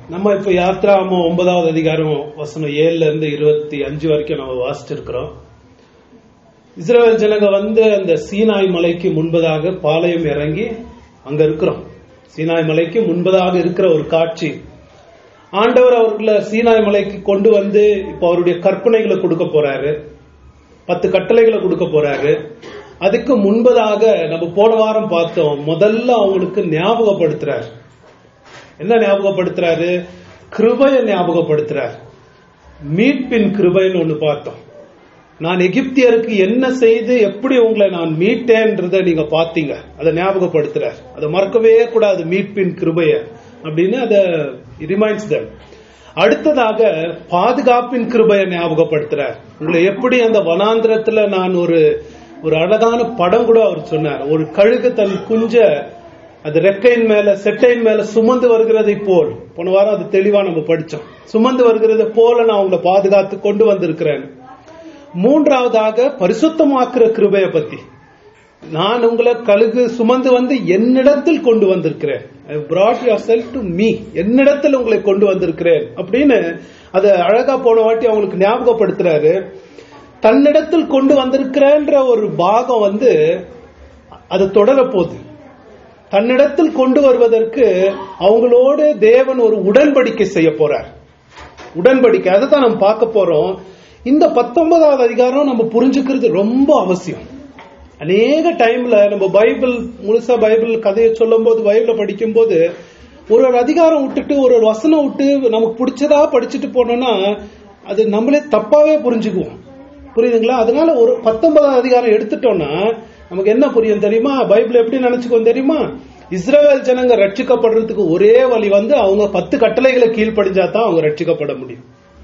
நம்ம இப்ப யாத்ராமோ ஒன்பதாவது அதிகாரம் வசனம் ஏழுல இருந்து இருபத்தி அஞ்சு வரைக்கும் நம்ம வாசிச்சிருக்கிறோம் இருக்கிறோம் இஸ்ரேல் ஜனங்க வந்து அந்த சீனாய் மலைக்கு முன்பதாக பாளையம் இறங்கி அங்க இருக்கிறோம் சீனாய் மலைக்கு முன்பதாக இருக்கிற ஒரு காட்சி ஆண்டவர் அவர்களை சீனாய் மலைக்கு கொண்டு வந்து இப்ப அவருடைய கற்பனைகளை கொடுக்க போறாரு பத்து கட்டளைகளை கொடுக்க போறாரு அதுக்கு முன்பதாக நம்ம போன வாரம் பார்த்தோம் முதல்ல அவங்களுக்கு ஞாபகப்படுத்துறாரு என்ன ஞாபகப்படுத்துறாரு கிருபைய ஞாபகப்படுத்துறார் மீட்பின் கிருபைன்னு ஒண்ணு பார்த்தோம் நான் எகிப்தியருக்கு என்ன செய்து எப்படி உங்களை நான் மீட்டேன்றத நீங்க பாத்தீங்க அதை ஞாபகப்படுத்துறார் அதை மறக்கவே கூடாது மீட்பின் கிருபைய அப்படின்னு அதை ரிமைண்ட்ஸ் தம் அடுத்ததாக பாதுகாப்பின் கிருபையை ஞாபகப்படுத்துறார் உங்களை எப்படி அந்த வனாந்திரத்துல நான் ஒரு ஒரு அழகான படம் கூட அவர் சொன்னார் ஒரு கழுகு தன் குஞ்ச அது ரெக்கையின் மேல செட்டையின் மேல சுமந்து வருகிறதை போல் போன வாரம் அது தெளிவா நம்ம படிச்சோம் சுமந்து வருகிறதை போல நான் உங்களை பாதுகாத்து கொண்டு வந்திருக்கிறேன் மூன்றாவதாக பரிசுத்தமாக்குற கிருபைய பத்தி நான் உங்களை கழுகு சுமந்து வந்து என்னிடத்தில் கொண்டு வந்திருக்கிறேன் brought yourself to me என்னிடத்தில் உங்களை கொண்டு வந்திருக்கிறேன் அப்படின்னு அதை அழகா போன வாட்டி அவங்களுக்கு ஞாபகப்படுத்துறாரு தன்னிடத்தில் கொண்டு வந்திருக்கிறேன்ற ஒரு பாகம் வந்து அது தொடர போகுது தன்னிடத்தில் கொண்டு வருவதற்கு அவங்களோடு தேவன் ஒரு உடன்படிக்கை செய்ய போறார் உடன்படிக்கை அதை தான் நம்ம பார்க்க போறோம் இந்த பத்தொன்பதாவது அதிகாரம் நம்ம புரிஞ்சுக்கிறது ரொம்ப அவசியம் அநேக டைம்ல நம்ம பைபிள் முழுசா பைபிள் கதையை சொல்லும் போது பைபிள படிக்கும் போது ஒரு ஒரு அதிகாரம் விட்டுட்டு ஒரு ஒரு வசனம் விட்டு நமக்கு பிடிச்சதா படிச்சுட்டு போனோம்னா அது நம்மளே தப்பாவே புரிஞ்சுக்குவோம் புரியுதுங்களா அதனால ஒரு பத்தொன்பதாம் அதிகாரம் எடுத்துட்டோம்னா நமக்கு என்ன புரியும் தெரியுமா பைபிள் எப்படி நினைச்சுக்கோ தெரியுமா இஸ்ரேல் ஜனங்க ரட்சிக்கப்படுறதுக்கு ஒரே வழி வந்து அவங்க பத்து கட்டளைகளை கீழ்ப்படிஞ்சா தான் அவங்க ரட்சிக்கப்பட முடியும்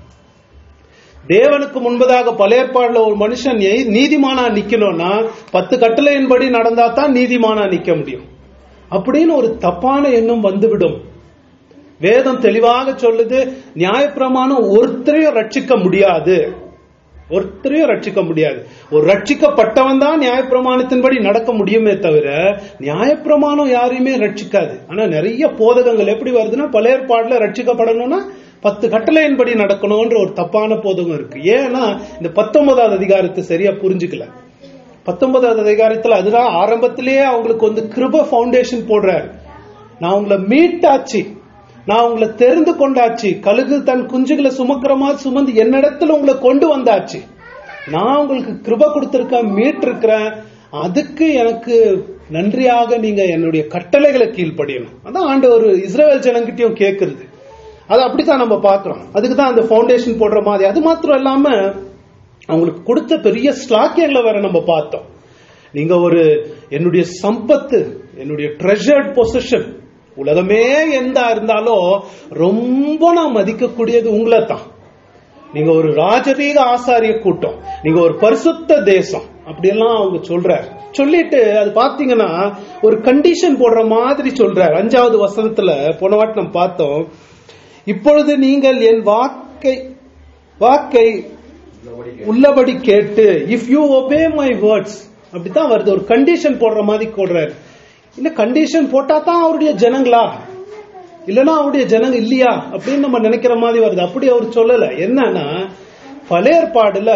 தேவனுக்கு முன்பதாக பழையற்பாடுல ஒரு மனுஷன் நீதிமானா நிக்கணும்னா பத்து கட்டளையின்படி நடந்தா தான் நீதிமானா நிக்க முடியும் அப்படின்னு ஒரு தப்பான எண்ணம் வந்துவிடும் வேதம் தெளிவாக சொல்லுது நியாயப்பிரமாணம் ஒருத்தரையும் ரட்சிக்க முடியாது ஒருத்தரையும் ரட்சிக்க முடியாது ஒரு ரட்சிக்கப்பட்டவன் தான் நியாயப்பிரமாணத்தின்படி நடக்க முடியுமே தவிர நியாயப்பிரமாணம் யாரையுமே ரட்சிக்காது ஆனா நிறைய போதகங்கள் எப்படி வருதுன்னா பழையற்பாடுல ரட்சிக்கப்படணும்னா பத்து கட்டளையின்படி நடக்கணும்ன்ற ஒரு தப்பான போதகம் இருக்கு ஏன்னா இந்த பத்தொன்பதாவது அதிகாரத்தை சரியா புரிஞ்சுக்கல பத்தொன்பதாவது அதிகாரத்துல அதுதான் ஆரம்பத்திலேயே அவங்களுக்கு வந்து கிருப பவுண்டேஷன் போடுறாரு நான் உங்களை மீட்டாச்சு நான் உங்களை தெரிந்து கொண்டாச்சு கழுகு தன் குஞ்சுகளை சுமக்கிற மாதிரி சுமந்து என்னிடத்துல உங்களை கொண்டு வந்தாச்சு நான் உங்களுக்கு கிருப கொடுத்திருக்கேன் மீட்டிருக்கிறேன் அதுக்கு எனக்கு நன்றியாக நீங்க என்னுடைய கட்டளைகளை கீழ்ப்படியணும் அதான் ஆண்டு ஒரு இஸ்ரேல் ஜனங்கிட்டையும் கேட்கறது அது அப்படித்தான் நம்ம பாக்குறோம் அதுக்கு தான் அந்த பவுண்டேஷன் போடுற மாதிரி அது மாத்திரம் இல்லாம அவங்களுக்கு கொடுத்த பெரிய ஸ்லாக்கியங்களை வேற நம்ம பார்த்தோம் நீங்க ஒரு என்னுடைய சம்பத்து என்னுடைய ட்ரெஷர்ட் பொசிஷன் உலகமே எந்த இருந்தாலும் ரொம்ப நான் மதிக்கக்கூடியது உங்களை தான் நீங்க ஒரு ராஜரீக ஆசாரிய கூட்டம் நீங்க ஒரு பரிசுத்த தேசம் அப்படியெல்லாம் அவங்க சொல்றாரு சொல்லிட்டு அது பாத்தீங்கன்னா ஒரு கண்டிஷன் போடுற மாதிரி சொல்றாரு அஞ்சாவது வசனத்துல போன வாட்டி நம்ம பார்த்தோம் இப்பொழுது நீங்கள் என் வாக்கை வாக்கை உள்ளபடி கேட்டு if you obey my words அப்படித்தான் வருது ஒரு கண்டிஷன் போடுற மாதிரி போடுறாரு இல்ல கண்டிஷன் போட்டா தான் அவருடைய ஜனங்களா இல்லனா அவருடைய ஜனங்க இல்லையா அப்படின்னு நம்ம நினைக்கிற மாதிரி வருது அப்படி அவர் சொல்லல என்னன்னா பழையற்பாடுல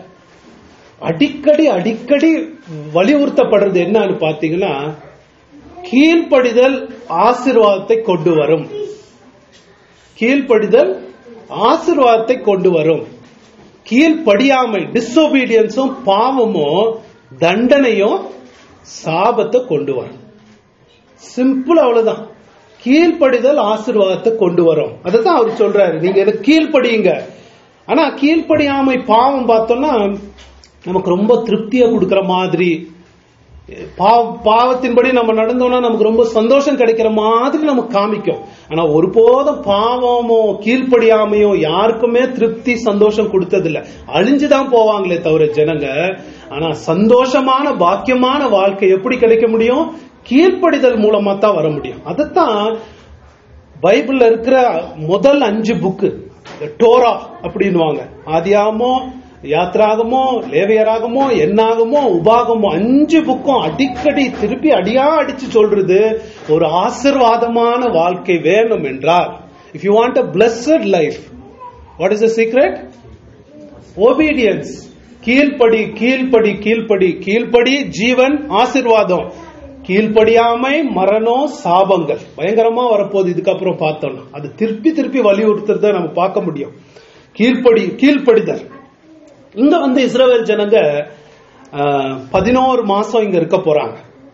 அடிக்கடி அடிக்கடி வலியுறுத்தப்படுறது என்னன்னு பாத்தீங்கன்னா கீழ்ப்படிதல் ஆசிர்வாதத்தை கொண்டு வரும் கீழ்ப்படிதல் ஆசிர்வாதத்தை கொண்டு வரும் கீழ்ப்படியாமை டிஸ்ஒபீடியன்ஸும் பாவமும் தண்டனையும் சாபத்தை கொண்டு வரும் சிம்பிள் அவ்வளவுதான் கீழ்ப்படிதல் ஆசிர்வாதத்தை கொண்டு வரும் அதுதான் அவர் சொல்றாரு நீங்க எனக்கு கீழ்ப்படியுங்க ஆனா கீழ்ப்படியாமை பாவம் பார்த்தோம்னா நமக்கு ரொம்ப திருப்தியை கொடுக்கிற மாதிரி பாவத்தின்படி நம்ம நடந்தோம்னா நமக்கு ரொம்ப சந்தோஷம் கிடைக்கிற மாதிரி நமக்கு காமிக்கும் ஆனா ஒருபோதும் பாவமோ கீழ்ப்படியாமையோ யாருக்குமே திருப்தி சந்தோஷம் கொடுத்ததில்ல அழிஞ்சுதான் போவாங்களே தவிர ஜனங்க ஆனா சந்தோஷமான பாக்கியமான வாழ்க்கை எப்படி கிடைக்க முடியும் கீழ்ப்படிதல் மூலமா தான் வர முடியும் அதைத்தான் பைபிள்ல இருக்கிற முதல் அஞ்சு புக்கு டோரா அப்படின்வாங்க ஆதியாமோ யாத்ராகமோ லேவியராகமோ என்னாகமோ உபாகமோ அஞ்சு புக்கும் அடிக்கடி திருப்பி அடியா அடிச்சு சொல்றது ஒரு ஆசிர்வாதமான வாழ்க்கை வேணும் என்றால் if you want a blessed life what is the secret obedience கீழ்ப்படி கீழ்ப்படி கீழ்ப்படி கீழ்ப்படி ஜீவன் ஆசிர்வாதம் கீழ்ப்படியாமை மரணம் சாபங்கள் பயங்கரமா வரப்போகுது இதுக்கப்புறம் பார்த்தோம்னா அது திருப்பி திருப்பி வலியுறுத்துறத நம்ம பார்க்க முடியும் கீழ்ப்படி கீழ்ப்படிதல் இங்க வந்து இஸ்ரவேல் ஜனங்க பதினோரு மாசம் இங்க இருக்க போறாங்க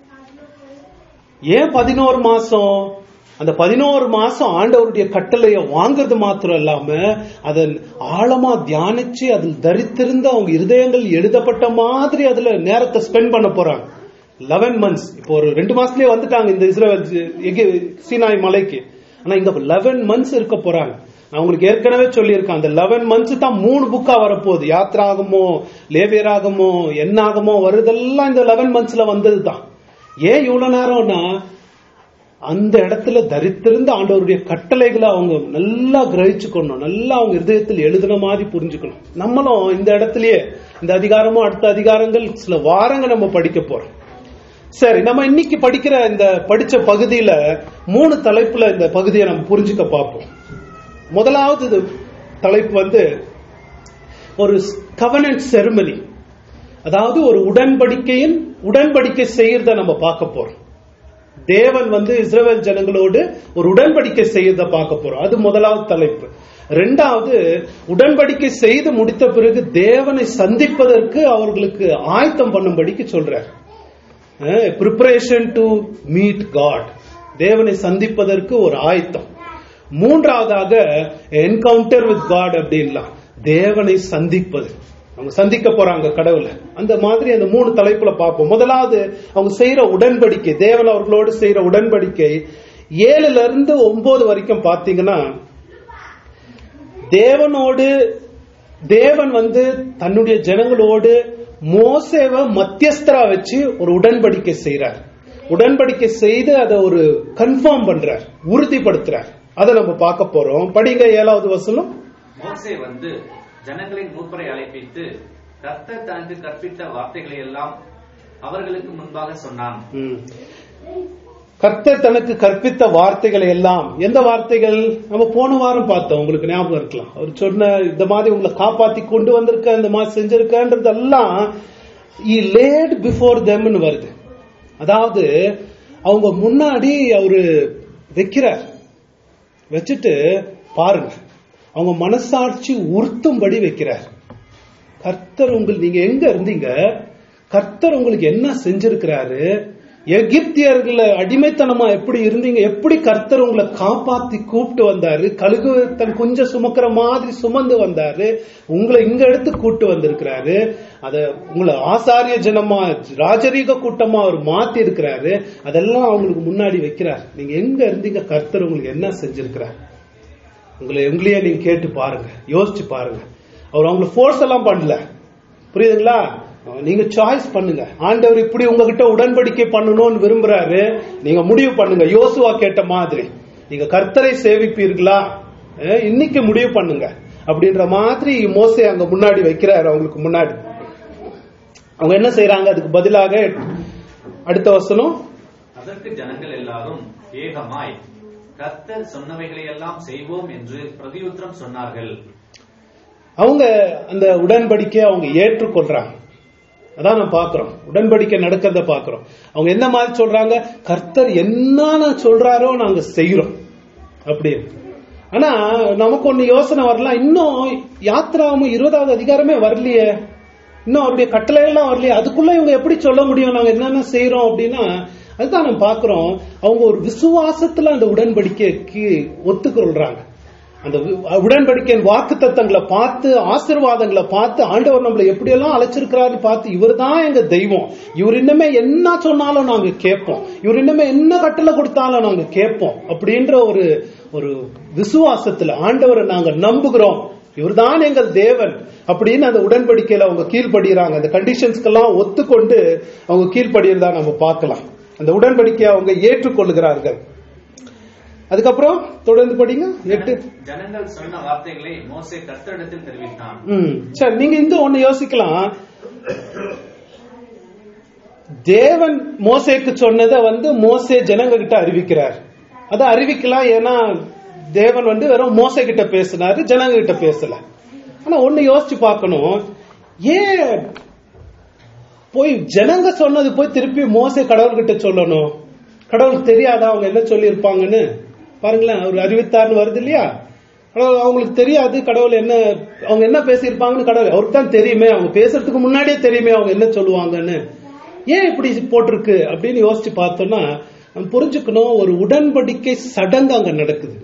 ஏன் பதினோரு மாசம் அந்த பதினோரு மாசம் ஆண்டவருடைய கட்டளையை வாங்குறது மாத்திரம் இல்லாம அதன் ஆழமா தியானிச்சு அதில் தரித்திருந்த அவங்க இருதயங்கள் எழுதப்பட்ட மாதிரி அதுல நேரத்தை ஸ்பெண்ட் பண்ண போறாங்க லெவன் மந்த்ஸ் இப்போ ஒரு ரெண்டு மாசத்துலயே வந்துட்டாங்க இந்த இஸ்ரேல் சீனாய் மலைக்கு ஆனா இங்க லெவன் மந்த்ஸ் இருக்க போறாங்க நான் உங்களுக்கு ஏற்கனவே சொல்லியிருக்கேன் அந்த லெவன் மந்த்ஸ் தான் மூணு புக்கா வரப்போகுது யாத்ராகமோ லேவியராகமோ என்னாகமோ வருதெல்லாம் இந்த லெவன் மந்த்ஸ்ல வந்தது தான் ஏன் இவ்வளவு நேரம்னா அந்த இடத்துல தரித்திருந்த ஆண்டவருடைய கட்டளைகளை அவங்க நல்லா கிரகிச்சுக்கணும் நல்லா அவங்க இருதயத்தில் எழுதுன மாதிரி புரிஞ்சுக்கணும் நம்மளும் இந்த இடத்துலயே இந்த அதிகாரமும் அடுத்த அதிகாரங்கள் சில வாரங்கள் நம்ம படிக்க போறோம் சரி நம்ம இன்னைக்கு படிக்கிற இந்த படிச்ச பகுதியில மூணு தலைப்புல இந்த பகுதியை நம்ம புரிஞ்சுக்க பார்ப்போம் முதலாவது தலைப்பு வந்து ஒரு கவனன்ட் செருமனி அதாவது ஒரு உடன்படிக்கையின் உடன்படிக்கை செய்யறத நம்ம பார்க்க போறோம் தேவன் வந்து இஸ்ரேல் ஜனங்களோடு ஒரு உடன்படிக்கை செய்யறத பார்க்க போறோம் அது முதலாவது தலைப்பு ரெண்டாவது உடன்படிக்கை செய்து முடித்த பிறகு தேவனை சந்திப்பதற்கு அவர்களுக்கு ஆயத்தம் பண்ணும்படிக்கு சொல்றார் ப்ரிப்பரேஷன் டு மீட் காட் தேவனை சந்திப்பதற்கு ஒரு ஆயத்தம் மூன்றாவதாக என்கவுண்டர் வித் காட் அப்படின்லாம் தேவனை சந்திப்பது அவங்க சந்திக்க போறாங்க கடவுளை அந்த மாதிரி அந்த மூணு தலைப்புல பார்ப்போம் முதலாவது அவங்க செய்யற உடன்படிக்கை தேவன் அவர்களோடு செய்யற உடன்படிக்கை ஏழுல இருந்து ஒன்பது வரைக்கும் பாத்தீங்கன்னா தேவனோடு தேவன் வந்து தன்னுடைய ஜனங்களோடு மோசேவை மத்தியஸ்தரா வச்சு ஒரு உடன்படிக்கை செய்யறார் உடன்படிக்கை செய்து அதை ஒரு கன்ஃபார்ம் பண்றார் உறுதிப்படுத்துறார் அதை நம்ம பார்க்க போறோம் படிங்க ஏழாவது வசனம் மோசே வந்து ஜனங்களின் மூப்பரை அழைப்பித்து கர்த்தர் தனக்கு கற்பித்த வார்த்தைகளை எல்லாம் அவர்களுக்கு முன்பாக சொன்னான் ம். கர்த்தர் தனக்கு கற்பித்த வார்த்தைகளை எல்லாம் எந்த வார்த்தைகள் நம்ம போன வாரம் பார்த்தோம் உங்களுக்கு ஞாபகம் இருக்கலாம் அவர் சொன்ன இந்த மாதிரி உங்களை காப்பாத்தி கொண்டு வந்திருக்க இந்த மாதிரி செஞ்சிருக்கன்றதெல்லாம் இ லேட் பிஃபோர் தெம்னு வருது அதாவது அவங்க முன்னாடி அவரு வைக்கிறார் வச்சுட்டு பாருங்க அவங்க மனசாட்சி உறுத்தும்படி வைக்கிறார் கர்த்தர் உங்களுக்கு நீங்க எங்க இருந்தீங்க கர்த்தர் உங்களுக்கு என்ன செஞ்சிருக்கிறாரு எகிப்தியர்கள அடிமைத்தனமா எப்படி இருந்தீங்க எப்படி கர்த்தர் உங்களை காப்பாத்தி கூப்பிட்டு வந்தாரு கழுகு தன் கொஞ்சம் சுமக்கிற மாதிரி சுமந்து வந்தாரு உங்களை இங்க எடுத்து கூட்டு வந்திருக்கிறாரு அத உங்களை ஆசாரிய ஜனமா ராஜரீக கூட்டமா அவர் மாத்தி இருக்கிறாரு அதெல்லாம் அவங்களுக்கு முன்னாடி வைக்கிறார் நீங்க எங்க இருந்தீங்க கர்த்தர் உங்களுக்கு என்ன செஞ்சிருக்கிறார் உங்களை உங்களையே நீங்க கேட்டு பாருங்க யோசிச்சு பாருங்க அவர் அவங்களை ஃபோர்ஸ் எல்லாம் பண்ணல புரியுதுங்களா நீங்க சாய்ஸ் பண்ணுங்க ஆண்டவர் இப்படி உங்ககிட்ட உடன்படிக்கை பண்ணணும்னு விரும்புறாரு நீங்க முடிவு பண்ணுங்க யோசுவா கேட்ட மாதிரி நீங்க கர்த்தரை சேவிப்பீர்களா அஹ், இன்னைக்கு முடிவு பண்ணுங்க அப்படின்ற மாதிரி மோசே அங்க முன்னாடி வைக்கிறாரு அவங்களுக்கு முன்னாடி அவங்க என்ன செய்யறாங்க அதுக்கு பதிலாக அடுத்த வசனம் அதற்கு ஜனங்கள் எல்லாரும் ஏகமாய் கர்த்தர் சொன்னவைகளை எல்லாம் செய்வோம் என்று பிரதியுத்தரம் சொன்னார்கள் அவங்க அந்த உடன்படிக்கையை அவங்க ஏற்றுக்கொள்றாங்க அதான் நான் பாக்குறோம் உடன்படிக்கை நடக்கிறத பாக்குறோம் அவங்க என்ன மாதிரி சொல்றாங்க கர்த்தர் என்ன சொல்றாரோ நாங்க செய்யறோம் அப்படி ஆனா நமக்கு ஒண்ணு யோசனை வரலாம் இன்னும் யாத்திராவும் இருபதாவது அதிகாரமே வரலையே இன்னும் அவருடைய கட்டளை எல்லாம் வரலையே அதுக்குள்ள இவங்க எப்படி சொல்ல முடியும் நாங்க என்னென்ன செய்யறோம் அப்படின்னா அதுதான் நம்ம பாக்குறோம் அவங்க ஒரு விசுவாசத்துல அந்த உடன்படிக்கைக்கு ஒத்துக்கொள்றாங்க அந்த வி- உடன்படிக்கையின் வாக்கு தத்தங்களை பார்த்து ஆசீர்வாதங்களை பார்த்து ஆண்டவர் நம்மளை எப்படியெல்லாம் அழைச்சிருக்கிறாரு பார்த்து இவர் தான் எங்க தெய்வம் இவர் இன்னமே என்ன சொன்னாலும் நாங்க கேட்போம் இவர் இன்னமே என்ன கட்டளை கொடுத்தாலும் நாங்க கேட்போம் அப்படின்ற ஒரு ஒரு விசுவாசத்துல ஆண்டவரை நாங்க நம்புகிறோம் இவர்தான் எங்கள் தேவன் அப்படின்னு அந்த உடன்படிக்கையில அவங்க கீழ்ப்படுகிறாங்க அந்த கண்டிஷன்ஸ்க்கெல்லாம் ஒத்துக்கொண்டு அவங்க கீழ்ப்படுகிறதா நம்ம பார்க்கலாம் அந்த உடன்படிக்கையை அவங்க ஏற்றுக்கொள்கிறார்கள் அதுக்கப்புறம் தொடர்ந்து படிங்க எட்டு ஜனங்கள் சொன்ன வார்த்தைகளை மோசே கர்த்தரிடத்தில் தெரிவித்தான் ம் சரி நீங்க இந்த ஒண்ணு யோசிக்கலாம் தேவன் மோசேக்கு சொன்னதை வந்து மோசே ஜனங்க கிட்ட அறிவிக்கிறார் அதை அறிவிக்கலாம் ஏன்னா தேவன் வந்து வெறும் மோச கிட்ட பேசினாரு ஜனங்க கிட்ட பேசல ஆனா ஒண்ணு யோசிச்சு பார்க்கணும் ஏன் போய் ஜனங்க சொன்னது போய் திருப்பி மோச கடவுள்கிட்ட சொல்லணும் கடவுளுக்கு தெரியாதா அவங்க என்ன சொல்லி இருப்பாங்கன்னு பாருங்களேன் அவர் அறிவித்தார்னு வருது இல்லையா கடவுள் அவங்களுக்கு தெரியாது கடவுள் என்ன அவங்க என்ன பேசியிருப்பாங்கன்னு கடவுள் அவருக்கு தான் தெரியுமே அவங்க பேசுறதுக்கு முன்னாடியே தெரியுமே அவங்க என்ன சொல்லுவாங்கன்னு ஏன் இப்படி போட்டிருக்கு அப்படின்னு யோசிச்சு பார்த்தோம்னா நம்ம புரிஞ்சுக்கணும் ஒரு உடன்படிக்கை சடங்கு அங்க நடக்குது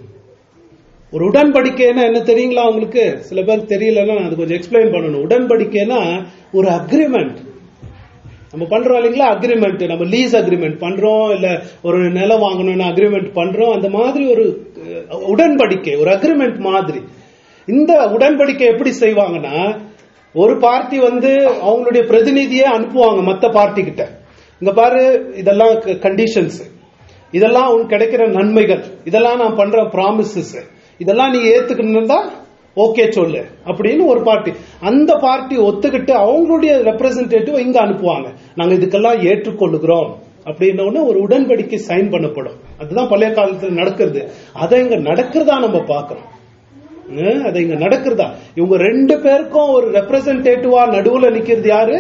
ஒரு உடன்படிக்கைன்னா என்ன தெரியுங்களா உங்களுக்கு சில பேருக்கு தெரியலன்னா நான் அது கொஞ்சம் எக்ஸ்பிளைன் பண்ணணும் உடன்படிக்கைனா ஒரு அக்ரிமெண்ட் நம்ம பண்றோம் இல்லைங்களா அக்ரிமெண்ட் நம்ம லீஸ் அக்ரிமெண்ட் பண்றோம் இல்ல ஒரு நிலம் வாங்கணும்னு அக்ரிமெண்ட் பண்றோம் அந்த மாதிரி ஒரு அஹ், உடன்படிக்கை ஒரு அக்ரிமெண்ட் மாதிரி இந்த உடன்படிக்கை எப்படி செய்வாங்கன்னா ஒரு பார்ட்டி வந்து அவங்களுடைய பிரதிநிதியை அனுப்புவாங்க மத்த பார்ட்டி கிட்ட இங்க பாரு இதெல்லாம் கண்டிஷன்ஸ் இதெல்லாம் உனக்கு கிடைக்கிற நன்மைகள் இதெல்லாம் நான் பண்ற ப்ராமிசஸ் இதெல்லாம் நீ ஏத்துக்கணும்னா ஓகே சொல்லு அப்படின்னு ஒரு பார்ட்டி அந்த பார்ட்டி ஒத்துக்கிட்டு அவங்களுடைய ரெப்ரசன்டேட்டிவ் இங்க அனுப்புவாங்க நாங்க இதுக்கெல்லாம் ஏற்றுக்கொள்ளுகிறோம் அப்படின்ன உடனே ஒரு உடன்படிக்கை சைன் பண்ணப்படும் அதுதான் பழைய காலத்துல நடக்கிறது அதை இங்க நடக்கிறதா நம்ம பார்க்கிறோம் ஹம், அது இங்க நடக்கிறதா இவங்க ரெண்டு பேருக்கும் ஒரு ரெப்ரசன்டேட்டிவா நடுவுல நிக்கிறது யாரு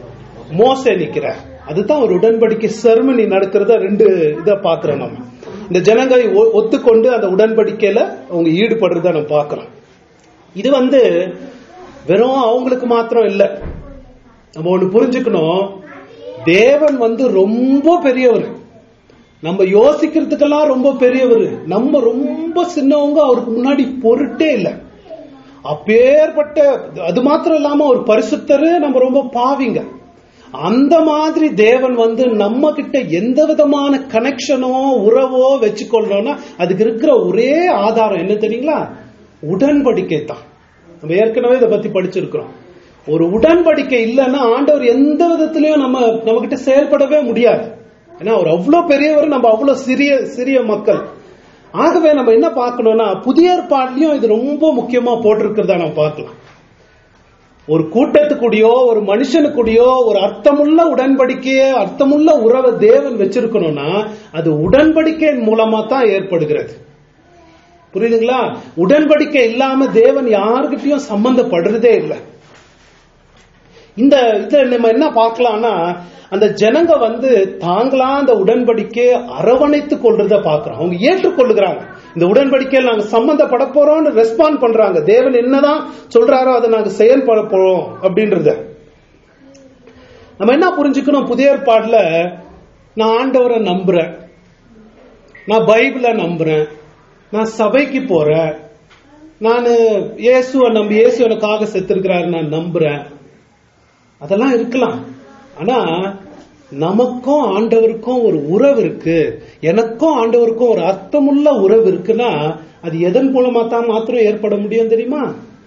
மோசே நிக்கிறார் அதுதான் ஒரு உடன்படிக்கை செர்மனி நடக்கிறத ரெண்டு இத பாக்குறோம் நம்ம இந்த ஜனங்களை ஒ- ஒத்துக்கொண்டு அந்த உடன்படிக்கையில அவங்க ஈடுபடுறத நம்ம பார்க்கிறோம் இது வந்து வெறும் அவங்களுக்கு மாத்திரம் இல்ல நம்ம ஒண்ணு புரிஞ்சுக்கணும் தேவன் வந்து ரொம்ப பெரியவர் நம்ம யோசிக்கிறதுக்கெல்லாம் ரொம்ப பெரியவர் நம்ம ரொம்ப சின்னவங்க அவருக்கு முன்னாடி பொருட்டே இல்லை அப்பேற்பட்ட அது மாத்திரம் இல்லாம ஒரு பரிசுத்தரு நம்ம ரொம்ப பாவிங்க அந்த மாதிரி தேவன் வந்து நம்ம கிட்ட எந்த விதமான கனெக்ஷனோ உறவோ வச்சுக்கொள்ளணும்னா அதுக்கு இருக்கிற ஒரே ஆதாரம் என்ன தெரியுங்களா உடன்படிக்கை தான் நம்ம ஏற்கனவே இதை பத்தி படிச்சிருக்கிறோம் ஒரு உடன்படிக்கை இல்லைன்னா ஆண்டவர் எந்த விதத்திலையும் நம்ம நம்ம கிட்ட செயல்படவே முடியாது ஏன்னா அவர் அவ்வளவு பெரியவர் நம்ம அவ்வளவு சிறிய சிறிய மக்கள் ஆகவே நம்ம என்ன பார்க்கணும்னா புதிய ஏற்பாட்லயும் இது ரொம்ப முக்கியமா போட்டிருக்கிறதா நம்ம பார்க்கலாம் ஒரு கூட்டத்துக்குடியோ ஒரு மனுஷனுக்குடியோ ஒரு அர்த்தமுள்ள உடன்படிக்கைய அர்த்தமுள்ள உறவை தேவன் வச்சிருக்கணும்னா அது உடன்படிக்கையின் மூலமா தான் ஏற்படுகிறது புரியுதுங்களா உடன்படிக்கை இல்லாம தேவன் யாருக்கிட்டையும் சம்பந்தப்படுறதே இல்லை இந்த இத நம்ம என்ன பார்க்கலாம்னா அந்த ஜனங்க வந்து தாங்களா அந்த உடன்படிக்கையை அரவணைத்து கொள்றத பார்க்கிறோம் அவங்க ஏற்றுக்கொள்ளுகிறாங்க இந்த உடன்படிக்கையில் நாங்க சம்பந்தப்பட போறோம்னு ரெஸ்பாண்ட் பண்றாங்க தேவன் என்னதான் சொல்றாரோ அதை நாங்க செயல்பட போறோம் அப்படின்றத நம்ம என்ன புரிஞ்சுக்கணும் புதிய ஏற்பாடுல நான் ஆண்டவரை நம்புறேன் நான் பைபிளை நம்புறேன் நான் சபைக்கு போறேன் நான் இயேசுவை நம்பி இயேசு எனக்காக செத்திருக்கிறாரு நான் நம்புறேன் அதெல்லாம் இருக்கலாம் ஆனா நமக்கும் ஆண்டவருக்கும் ஒரு உறவு இருக்கு எனக்கும் ஆண்டவருக்கும் ஒரு அர்த்தமுள்ள உறவு இருக்குன்னா அது எதன் மூலமா தான் மாத்திரம் ஏற்பட முடியும் தெரியுமா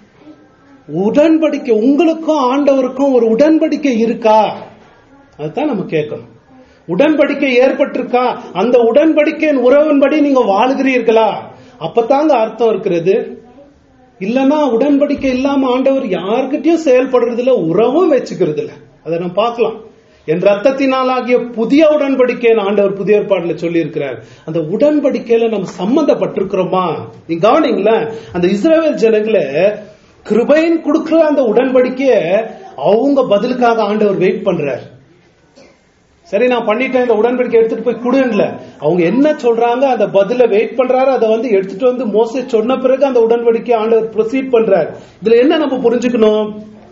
உடன்படிக்கை உங்களுக்கும் ஆண்டவருக்கும் ஒரு உடன்படிக்கை இருக்கா அதுதான் நம்ம கேட்கணும் உடன்படிக்கை ஏற்பட்டிருக்கா அந்த உடன்படிக்கையின் உறவின்படி நீங்க வாழுகிறீர்களா அப்பதாங்க அர்த்தம் இருக்கிறது இல்லனா உடன்படிக்கை இல்லாம ஆண்டவர் யாருக்கிட்டயும் செயல்படுறது இல்ல உறவும் வச்சுக்கிறது இல்ல அதை நம்ம பார்க்கலாம் என் ரத்தத்தினாலாகிய புதிய உடன்படிக்கையை ஆண்டவர் புதிய ஏற்பாடுல சொல்லி இருக்கிறார் அந்த உடன்படிக்கையில நம்ம சம்பந்தப்பட்டிருக்கிறோமா நீ கவனிங்களேன் அந்த இஸ்ரேல் ஜனங்களை கிருபையின் கொடுக்கிற அந்த உடன்படிக்கைய அவங்க பதிலுக்காக ஆண்டவர் வெயிட் பண்றார் சரி நான் பண்ணிட்டேன் இந்த உடன்படிக்கை எடுத்துட்டு போய் கொடுங்கல அவங்க என்ன சொல்றாங்க அந்த பதில வெயிட் பண்றாரு அதை வந்து எடுத்துட்டு வந்து மோச சொன்ன பிறகு அந்த உடன்படிக்கை ஆண்டவர் ப்ரொசீட் பண்றார் இதுல என்ன நம்ம புரிஞ்சுக்கணும்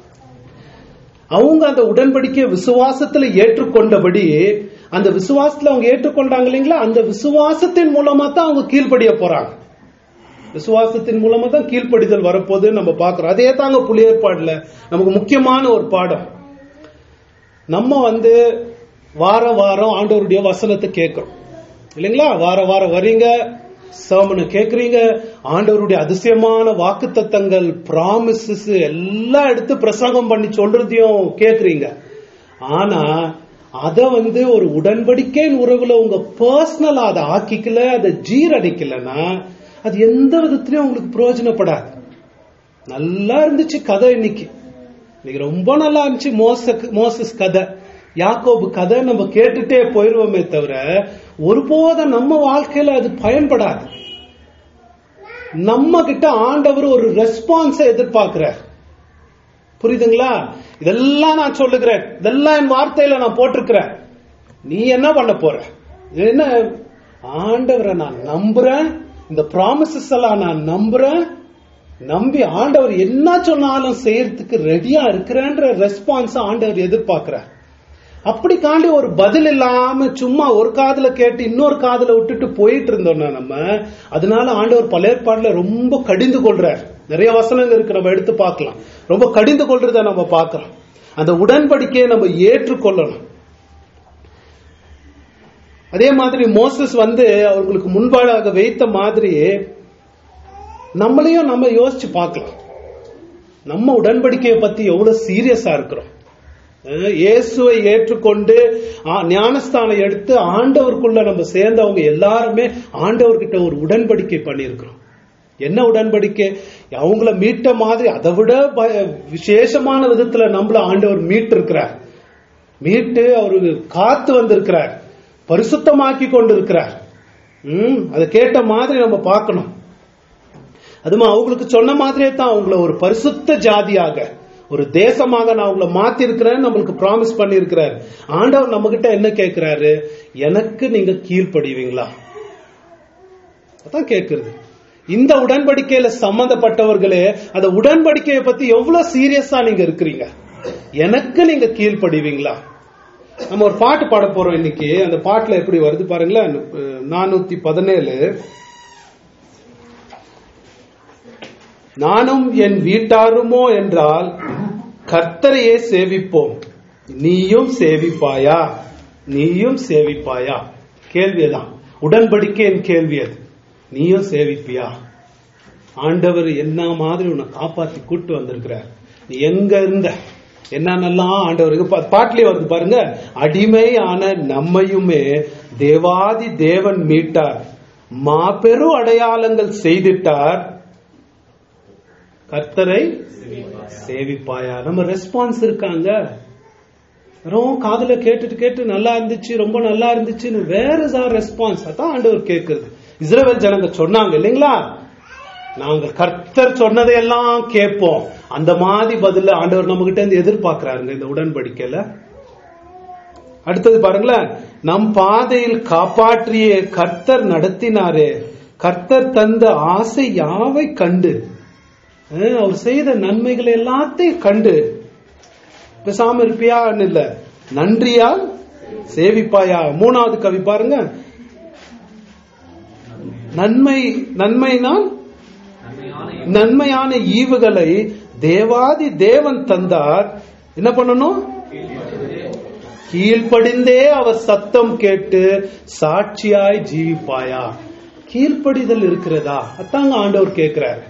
அவங்க அந்த உடன்படிக்கையை விசுவாசத்துல ஏற்றுக்கொண்டபடி அந்த விசுவாசத்துல அவங்க ஏற்றுக்கொண்டாங்க இல்லைங்களா அந்த விசுவாசத்தின் மூலமா தான் அவங்க கீழ்ப்படிய போறாங்க விசுவாசத்தின் மூலமா தான் கீழ்ப்படிதல் வரப்போகுது நம்ம பாக்குறோம் அதே தாங்க புலியற்பாடுல நமக்கு முக்கியமான ஒரு பாடம் நம்ம வந்து வார வாரம் ஆண்டவருடைய வசனத்தை கேட்கிறோம் இல்லைங்களா வார வாரம் வரீங்க சர்மனை கேக்குறீங்க ஆண்டவருடைய அதிசயமான வாக்கு தத்தங்கள் ப்ராமிசஸ் எல்லாம் எடுத்து பிரசங்கம் பண்ணி சொல்றதையும் கேக்குறீங்க ஆனா அத வந்து ஒரு உடன்படிக்கையின் உறவுல உங்க பர்சனலா அதை ஆக்கிக்கல அதை ஜீரடிக்கலன்னா அது எந்த விதத்திலயும் உங்களுக்கு பிரயோஜனப்படாது நல்லா இருந்துச்சு கதை இன்னைக்கு இன்னைக்கு ரொம்ப நல்லா இருந்துச்சு மோச மோசஸ் கதை யாக்கோபு கதை நம்ம கேட்டுட்டே போயிருவோமே தவிர ஒருபோதும் நம்ம வாழ்க்கையில அது பயன்படாது நம்ம கிட்ட ஆண்டவர் ஒரு ரெஸ்பான்ஸை எதிர்பார்க்கிறார் புரியுதுங்களா இதெல்லாம் நான் சொல்லுகிறேன் இதெல்லாம் என் வார்த்தையில நான் போட்டிருக்கிறேன் நீ என்ன பண்ண போற இது என்ன ஆண்டவரை நான் நம்புறேன் இந்த ப்ராமிசஸ் எல்லாம் நான் நம்புறேன் நம்பி ஆண்டவர் என்ன சொன்னாலும் செய்யறதுக்கு ரெடியா இருக்கிறேன்ற ரெஸ்பான்ஸ் ஆண்டவர் எதிர்பார்க்கிறார் அப்படி காண்டி ஒரு பதில் இல்லாம சும்மா ஒரு காதுல கேட்டு இன்னொரு காதுல விட்டுட்டு போயிட்டு இருந்தோம்னா நம்ம அதனால ஆண்டவர் பல ஏற்பாடுல ரொம்ப கடிந்து கொள்றார் நிறைய வசனங்கள் இருக்கு நம்ம எடுத்து பார்க்கலாம் ரொம்ப கடிந்து கொள்றத நம்ம பார்க்கிறோம் அந்த உடன்படிக்கையை நம்ம ஏற்றுக்கொள்ளணும் அதே மாதிரி மோசஸ் வந்து அவர்களுக்கு முன்பாக வைத்த மாதிரி நம்மளையும் நம்ம யோசிச்சு பார்க்கலாம் நம்ம உடன்படிக்கையை பத்தி எவ்வளவு சீரியஸா இருக்கிறோம் அஹ் இயேசுவை ஏற்றுக்கொண்டு ஆ, ஞானஸ்தானம் எடுத்து ஆண்டவருக்குள்ள நம்ம சேர்ந்தவங்க எல்லாருமே ஆண்டவர்கிட்ட ஒரு உடன்படிக்கை பண்ணியிருக்கிறோம் என்ன உடன்படிக்கை அவங்கள மீட்ட மாதிரி அதை விட ப- விசேஷமான விதத்துல நம்மள ஆண்டவர் மீட்டு இருக்கிறார் மீட்டு அவருக்கு காத்து வந்திருக்கிறார் பரிசுத்தமாக்கி கொண்டிருக்கிறார் ம் அதை கேட்ட மாதிரி நம்ம பார்க்கணும் அதுமா அவங்களுக்கு சொன்ன மாதிரியே தான் அவங்கள ஒரு பரிசுத்த ஜாதியாக ஒரு தேசமாக நான் உங்களை மாத்தி இருக்கிறேன் நம்மளுக்கு ப்ராமிஸ் பண்ணி இருக்கிறார் ஆண்டவர் நம்ம கிட்ட என்ன கேட்கிறாரு எனக்கு நீங்க கீழ்ப்படிவீங்களா அதான் கேட்கிறது இந்த உடன்படிக்கையில சம்பந்தப்பட்டவர்களே அந்த உடன்படிக்கையை பத்தி எவ்வளவு சீரியஸா நீங்க இருக்கிறீங்க எனக்கு நீங்க கீழ்ப்படிவீங்களா நம்ம ஒரு பாட்டு பாட போறோம் இன்னைக்கு அந்த பாட்டுல எப்படி வருது பாருங்களேன் நானூத்தி பதினேழு நானும் என் வீட்டாருமோ என்றால் கர்த்தரையே சேவிப்போம் நீயும் சேவிப்பாயா நீயும் சேவிப்பாயா கேள்விதான் உடன்படிக்கையின் கேள்வி அது நீயும் சேவிப்பியா ஆண்டவர் என்ன மாதிரி உன்னை காப்பாத்தி கூட்டு வந்திருக்கிறார் நீ எங்க இருந்த என்னென்னலாம் ஆண்டவருக்கு பா- பாட்டிலே வருது பாருங்க அடிமையான நம்மையுமே தேவாதி தேவன் மீட்டார் மாபெரும் அடையாளங்கள் செய்திட்டார் கர்த்தரை சேவிப்பாயா நம்ம ரெஸ்பான்ஸ் இருக்காங்க வெறும் காதுல கேட்டுட்டு கேட்டு நல்லா இருந்துச்சு ரொம்ப நல்லா இருந்துச்சுன்னு வேற இஸ் ஆர் ரெஸ்பான்ஸ் அதான் ஆண்டவர் கேட்கிறது இஸ்ரவேல் ஜனங்க சொன்னாங்க இல்லைங்களா நாங்கள் கர்த்தர் சொன்னதையெல்லாம் கேட்போம் அந்த மாதிரி பதில ஆண்டவர் நம்ம கிட்ட இருந்து எதிர்பார்க்கிறாருங்க இந்த உடன்படிக்கையில அடுத்தது பாருங்களேன் நம் பாதையில் காப்பாற்றிய கர்த்தர் நடத்தினாரே கர்த்தர் தந்த ஆசை யாவை கண்டு அஹ், அவர் செய்த நன்மைகளை எல்லாத்தையும் கண்டு பேசாம இருப்பியான்னு இல்ல நன்றியால் சேவிப்பாயா மூணாவது கவி பாருங்க நன்மை நன்மைனால் நன்மையான நன்மையான ஈவுகளை தேவாதி தேவன் தந்தார் என்ன பண்ணணும் கீழ்ப்படிந்தே அவர் சத்தம் கேட்டு சாட்சியாய் ஜீவிப்பாயா கீழ்ப்படிதல் இருக்கிறதா அதாங்க ஆண்டவர் கேட்கிறாரு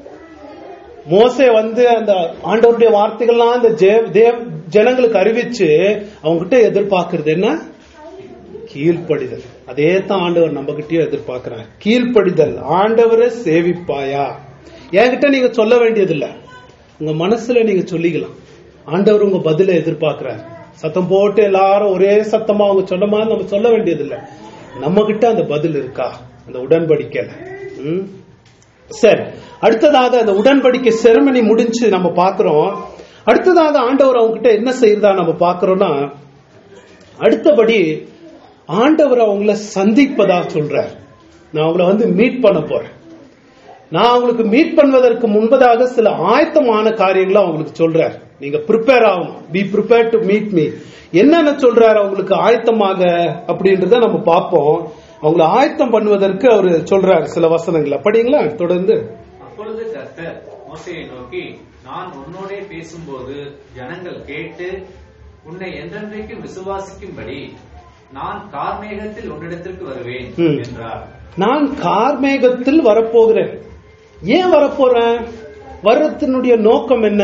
மோசே வந்து அந்த ஆண்டவருடைய வார்த்தைகள்லாம் அந்த ஜே- தேவ் ஜனங்களுக்கு அறிவிச்சு அவங்க கிட்ட எதிர்பார்க்கிறது என்ன கீழ்ப்படிதல் அதே தான் ஆண்டவர் நம்ம கிட்டயும் எதிர்பார்க்கிறார் கீழ்ப்படிதல் ஆண்டவரை சேவிப்பாயா என்கிட்ட நீங்க சொல்ல வேண்டியதில்லை உங்க மனசுல நீங்க சொல்லிக்கலாம் ஆண்டவர் உங்க பதில எதிர்பார்க்கிறார் சத்தம் போட்டு எல்லாரும் ஒரே சத்தமா அவங்க சொன்ன மாதிரி நம்ம சொல்ல வேண்டியதில்லை நம்ம கிட்ட அந்த பதில் இருக்கா அந்த உடன்படிக்கையில ம்? சரி அடுத்ததாக அந்த உடன்படிக்கை செரமனி முடிஞ்சு நம்ம பார்க்கிறோம் அடுத்ததாக ஆண்டவர் அவங்க கிட்ட என்ன செய்யறதா நம்ம பார்க்கிறோம்னா அடுத்தபடி ஆண்டவர் அவங்கள சந்திப்பதா சொல்றார் நான் அவங்கள வந்து மீட் பண்ண போறேன் நான் அவங்களுக்கு மீட் பண்ணுவதற்கு முன்பதாக சில ஆயத்தமான காரியங்களை அவங்களுக்கு சொல்றார் நீங்க ப்ரிப்பேர் ஆகணும் be prepare to meet me என்னென்ன சொல்றாரு அவங்களுக்கு ஆயத்தமாக அப்படின்றத நம்ம பார்ப்போம் அவங்கள ஆயத்தம் பண்ணுவதற்கு அவர் சொல்றாரு சில வசனங்களை படிங்களா தொடர்ந்து அப்பொழுது கர்த்தர் மோசையை நோக்கி நான் உன்னோடே பேசும்போது ஜனங்கள் கேட்டு உன்னை என்றென்றைக்கும் விசுவாசிக்கும்படி நான் கார்மேகத்தில் உன்னிடத்திற்கு வருவேன் ம். என்றார் நான் கார்மேகத்தில் வரப்போகிறேன் ஏன் வரப்போறேன் வர்றதனுடைய நோக்கம் என்ன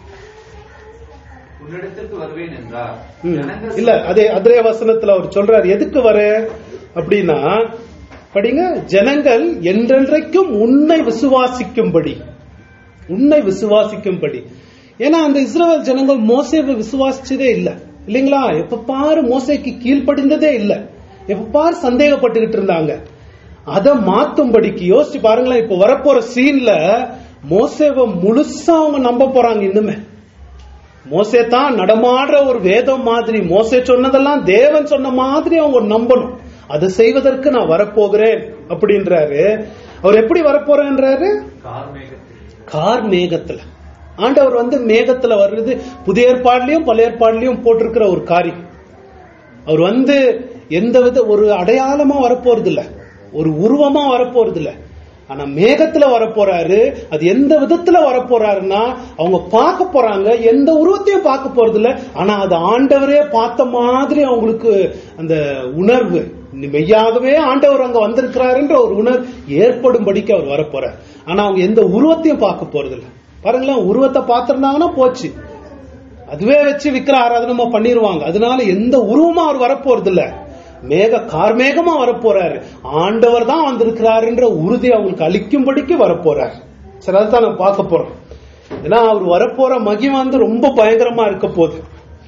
உன்னிடத்திற்கு வருவேன் என்றார் ம். ஜனங்கள் இல்ல அதே அதே வசனத்துல அவர் சொல்றாரு எதுக்கு வர அப்படின்னா படிங்க ஜனங்கள் என்றென்றைக்கும் உன்னை விசுவாசிக்கும்படி உன்னை விசுவாசிக்கும்படி ஏன்னா அந்த இஸ்ரவேல் ஜனங்கள் மோசேவை விசுவாசிச்சதே இல்ல இல்லைங்களா எப்ப பாரு மோசேக்கு கீழ்ப்படிந்ததே இல்ல எப்ப பாரு சந்தேகப்பட்டுக்கிட்டு இருந்தாங்க அதை மாத்தும்படிக்கு யோசிச்சு பாருங்களேன் இப்ப வரப்போற சீன்ல மோசேவை முழுசா அவங்க நம்ப போறாங்க இன்னுமே மோசே தான் நடமாடுற ஒரு வேதம் மாதிரி மோசே சொன்னதெல்லாம் தேவன் சொன்ன மாதிரி அவங்க நம்பணும் அதை செய்வதற்கு நான் வரப்போகிறேன் அப்படின்றாரு அவர் எப்படி வரப்போறேன்றாரு கார் மேகத்துல ஆண்டவர் வந்து மேகத்துல வர்றது புதிய ஏற்பாடுலயும் பழைய ஏற்பாடுலயும் போட்டிருக்கிற ஒரு காரியம் அவர் வந்து எந்த வித ஒரு அடையாளமா வரப்போறது இல்ல ஒரு உருவமா வரப்போறது இல்ல ஆனா மேகத்துல வரப்போறாரு அது எந்த விதத்துல வரப்போறாருன்னா அவங்க பார்க்க போறாங்க எந்த உருவத்தையும் பார்க்க போறது இல்ல ஆனா அது ஆண்டவரே பார்த்த மாதிரி அவங்களுக்கு அந்த உணர்வு மெய்யாகவே ஆண்டவர் அங்க வந்திருக்கிறாருன்ற ஒரு உணர்வு ஏற்படும்படிக்கு அவர் வரப்போறார் ஆனா அவங்க எந்த உருவத்தையும் பார்க்க போறது இல்ல பாருங்களேன் உருவத்தை பார்த்திருந்தாங்கன்னா போச்சு அதுவே வச்சு விக்கிர ஆராதனமா பண்ணிருவாங்க அதனால எந்த உருவமா அவர் வரப்போறது இல்ல மேக கார்மேகமா வரப்போறாரு ஆண்டவர் தான் வந்திருக்கிறாருன்ற உறுதி அவங்களுக்கு அளிக்கும்படிக்கு வரப்போறார் சரி அதான் நம்ம பார்க்க போறோம் ஏன்னா அவர் வரப்போற மகிமை வந்து ரொம்ப பயங்கரமா இருக்க போகுது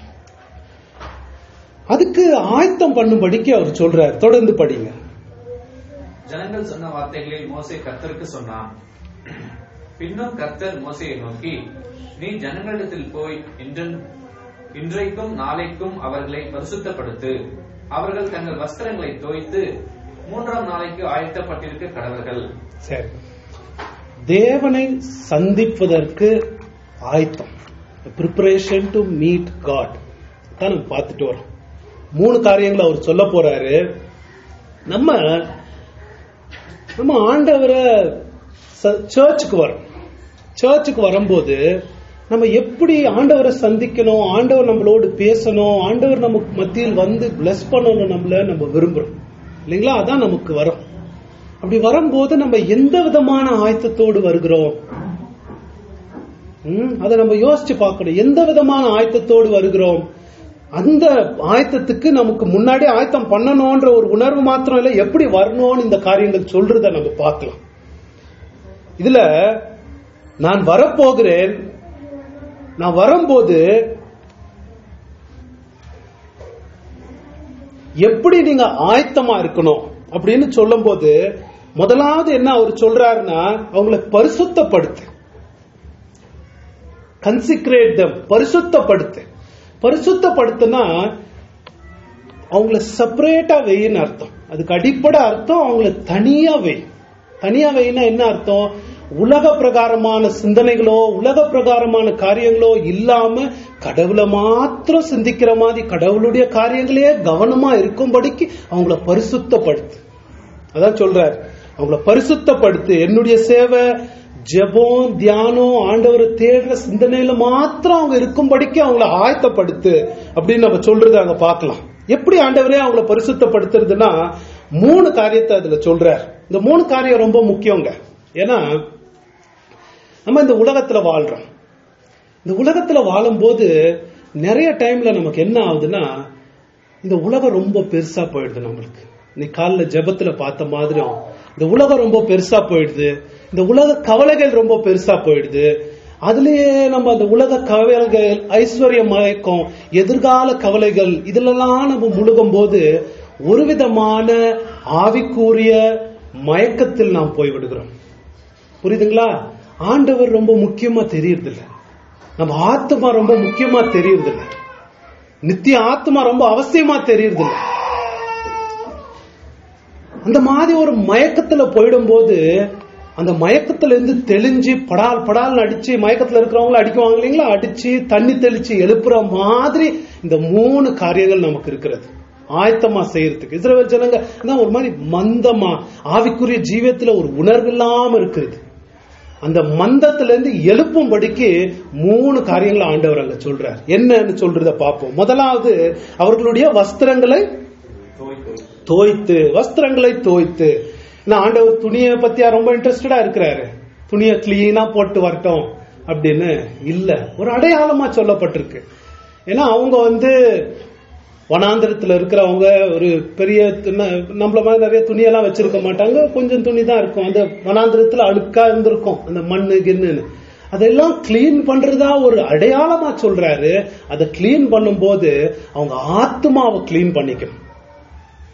அதுக்கு ஆயத்தம் பண்ணும்படிக்கு அவர் சொல்றாரு தொடர்ந்து படிங்க ஜனங்கள் சொன்ன வார்த்தைகளில் மோசே கர்த்தருக்கு சொன்னான் பின்னும் கர்த்தர் மோசையை நோக்கி நீ ஜனங்களிடத்தில் போய் இன்றன் இன்றைக்கும் நாளைக்கும் அவர்களை பரிசுத்தப்படுத்து அவர்கள் தங்கள் வஸ்திரங்களை தோய்த்து மூன்றாம் நாளைக்கு ஆயத்தப்பட்டிருக்க கடவர்கள் சரி தேவனை சந்திப்பதற்கு ஆயத்தம் ப்ரிப்பரேஷன் டு மீட் காட் தான் நம்ம பார்த்துட்டு வரோம் மூணு காரியங்களை அவர் சொல்ல போறாரு நம்ம நம்ம ஆண்டவரை சர்ச்சுக்கு வரோம் சர்ச்சுக்கு வரும்போது நம்ம எப்படி ஆண்டவரை சந்திக்கணும் ஆண்டவர் நம்மளோடு பேசணும் ஆண்டவர் நமக்கு மத்தியில் வந்து பிளஸ் பண்ணணும் நம்மள நம்ம விரும்புறோம் இல்லைங்களா அதான் நமக்கு வரும் அப்படி வரும்போது நம்ம எந்த விதமான ஆயத்தத்தோடு வருகிறோம் ம், அதை நம்ம யோசிச்சு பார்க்கணும் எந்த விதமான ஆயத்தத்தோடு வருகிறோம் அந்த ஆயத்தத்துக்கு நமக்கு முன்னாடி ஆயத்தம் பண்ணணும்ன்ற ஒரு உணர்வு மாத்திரம் இல்ல எப்படி வரணும்னு இந்த காரியங்கள் சொல்றத நம்ம பார்க்கலாம் இதுல நான் வரப்போகிறேன் நான் வரும்போது எப்படி நீங்க ஆயத்தமா இருக்கணும் அப்படின்னு சொல்லும்போது முதலாவது என்ன அவர் சொல்றாருன்னா அவங்களை பரிசுத்தப்படுத்து கன்சிக்ரேட் தம் பரிசுத்தப்படுத்து பரிசுத்தப்படுத்துனா அவங்கள செப்பரேட்டா வெயின்னு அர்த்தம் அதுக்கு அடிப்படை அர்த்தம் அவங்கள தனியா வெய் தனியா வெயினா என்ன அர்த்தம் உலக பிரகாரமான சிந்தனைகளோ உலக பிரகாரமான காரியங்களோ இல்லாம கடவுளை மாத்திரம் சிந்திக்கிற மாதிரி கடவுளுடைய காரியங்களே கவனமா இருக்கும்படிக்கு அவங்கள பரிசுத்தப்படுத்து அதான் சொல்றார் அவங்கள பரிசுத்தப்படுத்து என்னுடைய சேவை ஜெபம் தியானம் ஆண்டவரை தேடுற சிந்தனையில மாத்திரம் அவங்க இருக்கும்படிக்கு அவங்கள ஆயத்தப்படுத்து அப்படின்னு நம்ம சொல்றது அங்க பார்க்கலாம் எப்படி ஆண்டவரே அவங்கள பரிசுத்தப்படுத்துறதுன்னா மூணு காரியத்தை அதுல சொல்றார் இந்த மூணு காரியம் ரொம்ப முக்கியங்க ஏன்னா நம்ம இந்த உலகத்துல வாழ்றோம் இந்த உலகத்துல வாழும்போது நிறைய டைம்ல நமக்கு என்ன ஆகுதுன்னா இந்த உலகம் ரொம்ப பெருசா போயிடுது நம்மளுக்கு இன்னைக்கு காலைல ஜெபத்துல பார்த்த மாதிரியும் இந்த உலகம் ரொம்ப பெருசா போயிடுது இந்த உலக கவலைகள் ரொம்ப பெருசா போயிடுது அதுலயே நம்ம அந்த உலக கவலைகள் ஐஸ்வர்ய மயக்கம் எதிர்கால கவலைகள் இதுலலாம் நம்ம முழுகும் போது ஒரு விதமான ஆவிக்குரிய மயக்கத்தில் நாம் போய்விடுகிறோம் புரியுதுங்களா ஆண்டவர் ரொம்ப முக்கியமா தெரியறதில்ல நம்ம ஆத்மா ரொம்ப முக்கியமா தெரியறதில்ல நித்திய ஆத்மா ரொம்ப அவசியமா தெரியறதில்ல அந்த மாதிரி ஒரு மயக்கத்துல போயிடும்போது அந்த மயக்கத்துல இருந்து தெளிஞ்சு படால் படால் அடிச்சு மயக்கத்துல இருக்கிறவங்கள அடிக்குவாங்க இல்லைங்களா அடிச்சு தண்ணி தெளிச்சு எழுப்புற மாதிரி இந்த மூணு காரியங்கள் நமக்கு இருக்கிறது ஆயத்தமா செய்யறதுக்கு இஸ்ரவேல் ஜனங்க தான் ஒரு மாதிரி மந்தமா ஆவிக்குரிய ஜீவியத்துல ஒரு உணர்வு இல்லாம இருக்குது அந்த மந்தத்துல இருந்து எழுப்பும்படிக்கு மூணு காரியங்களை ஆண்டவர் அங்க சொல்றார் என்னன்னு சொல்றத பார்ப்போம் முதலாவது அவர்களுடைய வஸ்திரங்களை தோய்த்து வஸ்திரங்களை தோய்த்து நான் ஆண்டவர் துணியை பத்தியா ரொம்ப இன்ட்ரெஸ்டடா இருக்கிறாரு துணியை கிளீனா போட்டு வரட்டும் அப்படின்னு இல்ல ஒரு அடையாளமா சொல்லப்பட்டிருக்கு ஏன்னா அவங்க வந்து வனாந்திரத்துல இருக்கிறவங்க ஒரு பெரிய துண- நம்மள மாதிரி நிறைய துணியெல்லாம் வச்சிருக்க மாட்டாங்க கொஞ்சம் துணி தான் இருக்கும் அந்த வனாந்திரத்துல அழுக்கா இருந்திருக்கும் அந்த மண்ணு கிண்ணுன்னு அதெல்லாம் கிளீன் பண்றதா ஒரு அடையாளமா சொல்றாரு அதை கிளீன் பண்ணும்போது அவங்க ஆத்மாவை கிளீன் பண்ணிக்கணும்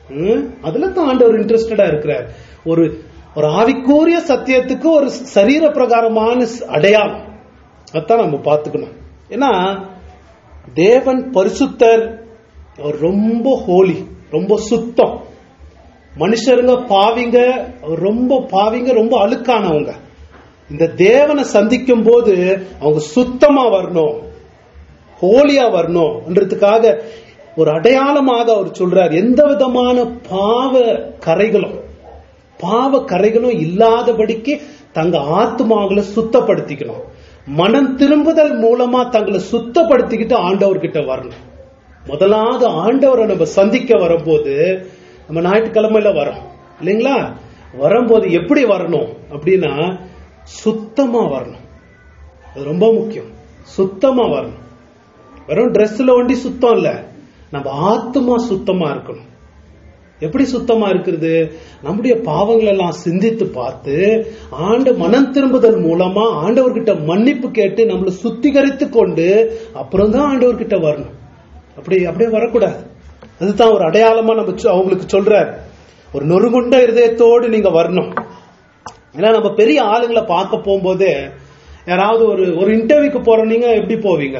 ம்? அதுல தான் ஆண்டவர் இன்ட்ரெஸ்டடா இருக்கிறார் ஒரு ஒரு ஆவிக்கூறிய சத்தியத்துக்கு ஒரு சரீர பிரகாரமான ஸ்- அடையாளம் அதான் நம்ம பார்த்துக்கணும் ஏன்னா தேவன் பரிசுத்தர் அவர் ரொம்ப ஹோலி ரொம்ப சுத்தம் மனுஷருங்க பாவிங்க அவர் ரொம்ப பாவிங்க ரொம்ப அழுக்கானவங்க இந்த தேவனை சந்திக்கும் போது அவங்க சுத்தமா வரணும் ஹோலியா வரணும்ன்றதுக்காக ஒரு அடையாளமாக அவர் சொல்றார் எந்த விதமான பாவ கரைகளும் பாவ கரைகளும் இல்லாதபடிக்கு தங்க ஆத்மாக்களை சுத்தப்படுத்திக்கணும் மனம் திரும்புதல் மூலமா தங்களை சுத்தப்படுத்திக்கிட்டு ஆண்டவர்கிட்ட வரணும் முதலாவது ஆண்டவரை நம்ம சந்திக்க வரும்போது நம்ம ஞாயிற்றுக்கிழமையில வரோம் இல்லைங்களா வரும்போது எப்படி வரணும் அப்படின்னா சுத்தமா வரணும் அது ரொம்ப முக்கியம் சுத்தமா வரணும் வெறும் ட்ரெஸ்ல ஒண்டி சுத்தம் இல்ல நம்ம ஆத்மா சுத்தமா இருக்கணும் எப்படி சுத்தமா இருக்கிறது நம்முடைய பாவங்கள் எல்லாம் சிந்தித்து பார்த்து ஆண்டு மனம் திரும்புதல் மூலமா ஆண்டவர்கிட்ட மன்னிப்பு கேட்டு நம்மளை சுத்திகரித்து கொண்டு அப்புறம் தான் ஆண்டவர்கிட்ட வரணும் அப்படி அப்படியே வரக்கூடாது அதுதான் ஒரு அடையாளமா நம்ம சொ- அவங்களுக்கு சொல்றார் ஒரு நொறுங்குண்ட இருதயத்தோடு நீங்க வரணும் ஏன்னா நம்ம பெரிய ஆளுங்களை பார்க்க போகும்போது யாராவது ஒரு ஒரு இன்டர்வியூக்கு போறோம் நீங்க எப்படி போவீங்க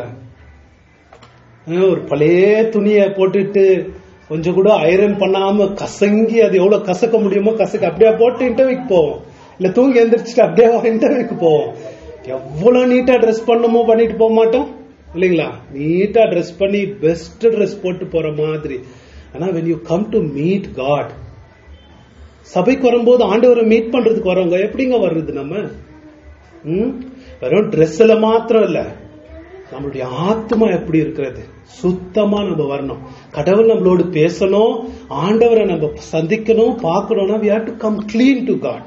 அஹ் ஒரு பழைய துணியை போட்டுட்டு கொஞ்சம் கூட ஐரன் பண்ணாம கசங்கி அது எவ்வளவு கசக்க முடியுமோ கசக்க அப்படியே போட்டு இன்டர்வியூக்கு போவோம் இல்ல தூங்கி எந்திரிச்சிட்டு அப்படியே இன்டர்வியூக்கு போவோம் எவ்வளவு நீட்டா ட்ரெஸ் பண்ணுமோ பண்ணிட்டு போக மாட்டோம் இல்லைங்களா நீட்டா ட்ரெஸ் பண்ணி பெஸ்ட் ட்ரெஸ் போட்டு போற மாதிரி ஆனா when you come to meet God சபைக்கு வரும்போது ஆண்டவரை மீட் பண்றதுக்கு வரவங்க எப்படிங்க வர்றது நம்ம ம்? வெறும் ட்ரெஸ்ல மாத்திரம் இல்ல நம்மளுடைய ஆத்மா எப்படி இருக்கிறது சுத்தமா நம்ம வரணும் கடவுள் நம்மளோடு பேசணும் ஆண்டவரை நம்ம சந்திக்கணும் பார்க்கணும்னா we have to come clean to God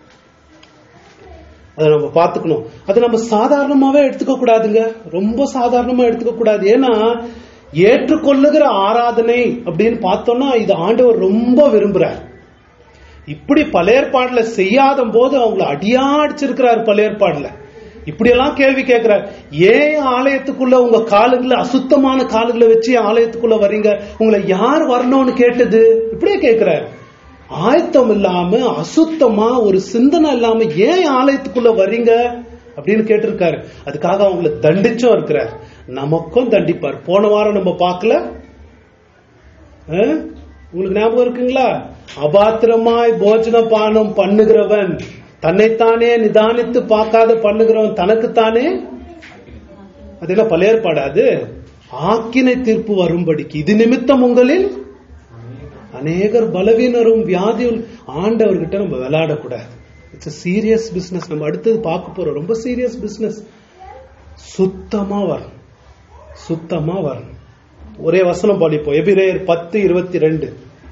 அதை நம்ம பார்த்துக்கணும் அதை நம்ம சாதாரணமாவே எடுத்துக்க கூடாதுங்க ரொம்ப சாதாரணமா எடுத்துக்க கூடாது ஏன்னா ஏற்றுக்கொள்ளுகிற ஆராதனை அப்படின்னு பார்த்தோம்னா இது ஆண்டவர் ரொம்ப விரும்புறார் இப்படி பழையற்பாடுல செய்யாத போது அவங்கள அடியா அடிச்சிருக்கிறார் பழையற்பாடுல இப்படி எல்லாம் கேள்வி கேட்கிறார் ஏன் ஆலயத்துக்குள்ள உங்க காலுகளை அசுத்தமான காலுகளை வச்சு ஆலயத்துக்குள்ள வர்றீங்க உங்களை யார் வரணும்னு கேட்டது இப்படியே கேட்கிறார் ஆயத்தம் இல்லாம அசுத்தமா ஒரு சிந்தனை இல்லாம ஏன் ஆலயத்துக்குள்ள வர்றீங்க அப்படின்னு கேட்டிருக்காரு அதுக்காக அவங்களை தண்டிச்சும் இருக்கிறார் நமக்கும் தண்டிப்பார் போன வாரம் நம்ம பார்க்கல ஆ? உங்களுக்கு ஞாபகம் இருக்குங்களா அபாத்திரமாய் போஜன பானம் பண்ணுகிறவன் தன்னைத்தானே நிதானித்து பார்க்காத பண்ணுகிறவன் தனக்குத்தானே அது என்ன பழையற்பாடாது ஆக்கினை தீர்ப்பு வரும்படிக்கு இது நிமித்தம் உங்களில் அநேகர் பலவீனரும் வியாதியும் ஆண்டவர்கிட்ட நம்ம விளையாடக்கூடாது இட்ஸ் சீரியஸ் பிசினஸ் நம்ம அடுத்தது பார்க்க போறோம் ரொம்ப சீரியஸ் பிசினஸ் சுத்தமா வரணும் சுத்தமா வரணும் ஒரே வசனம் படிப்போம் எபிரேயர் பத்து இருபத்தி ரெண்டு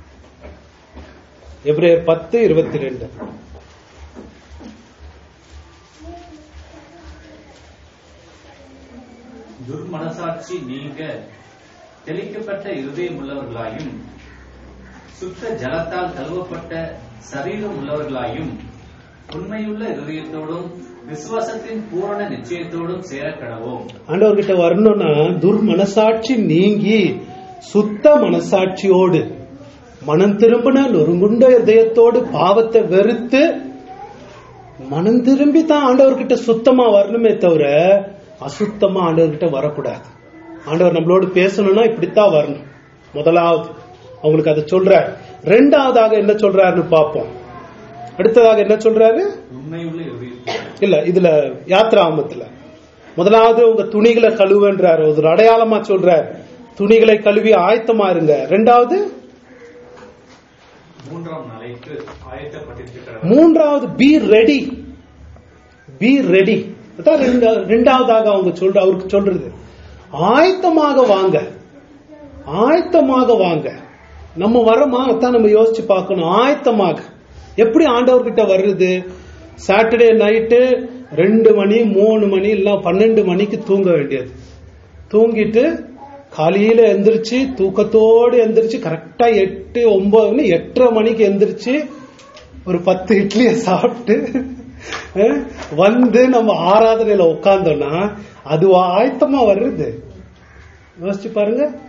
எபிரேயர் பத்து இருபத்தி ரெண்டு துர்மனசாட்சி நீங்க தெளிக்கப்பட்ட இருதயம் உள்ளவர்களாயும் சுத்த ஜலத்தால் கழுவப்பட்ட சரீரம் உள்ளவர்களாயும் உண்மையுள்ள இருதயத்தோடும் விசுவாசத்தின் பூரண நிச்சயத்தோடும் சேர கடவோம் ஆண்டவர்கிட்ட வரணும்னா துர்மனசாட்சி நீங்கி சுத்த மனசாட்சியோடு மனம் திரும்பின நொறுங்குண்ட இதயத்தோடு பாவத்தை வெறுத்து மனம் திரும்பி தான் ஆண்டவர்கிட்ட சுத்தமா வரணுமே தவிர அசுத்தமா ஆண்டவர்கிட்ட வரக்கூடாது ஆண்டவர் நம்மளோடு பேசணும்னா இப்படித்தான் வரணும் முதலாவது அவங்களுக்கு அதை சொல்றார் ரெண்டாவதாக என்ன சொல்றாருன்னு பார்ப்போம் அடுத்ததாக என்ன சொல்றாரு உண்மையுள்ள இருதயத்தோடும் இல்ல இதுல யாத்ராமத்துல முதலாவது உங்க துணிகளை கழுவுன்றார் ஒரு அடையாளமா சொல்றார் துணிகளை கழுவி ஆயத்தமா இருங்க ரெண்டாவது மூன்றாம் நாளைக்கு ஆயத்தப்பட்டிருக்கிற மூன்றாவது பி ரெடி பி ரெடி அதான் ரெண்டா- ரெண்டாவதாக அவங்க சொல்ற அவருக்கு சொல்றது ஆயத்தமாக வாங்க ஆயத்தமாக வாங்க நம்ம வரமா அதான் நம்ம யோசிச்சு பார்க்கணும் ஆயத்தமாக எப்படி ஆண்டவர்கிட்ட வர்றது சாட்டர்டே நைட்டு ரெண்டு மணி மூணு மணி இல்ல பன்னெண்டு மணிக்கு தூங்க வேண்டியது தூங்கிட்டு காலையில எந்திரிச்சு தூக்கத்தோடு எந்திரிச்சு கரெக்டா எட்டு ஒன்பது எட்டரை மணிக்கு எந்திரிச்சு ஒரு பத்து இட்லியை சாப்பிட்டு அஹ், வந்து நம்ம ஆராதனையில உட்கார்ந்தோம்னா அது ஆயத்தமா வருது யோசிச்சு பாருங்க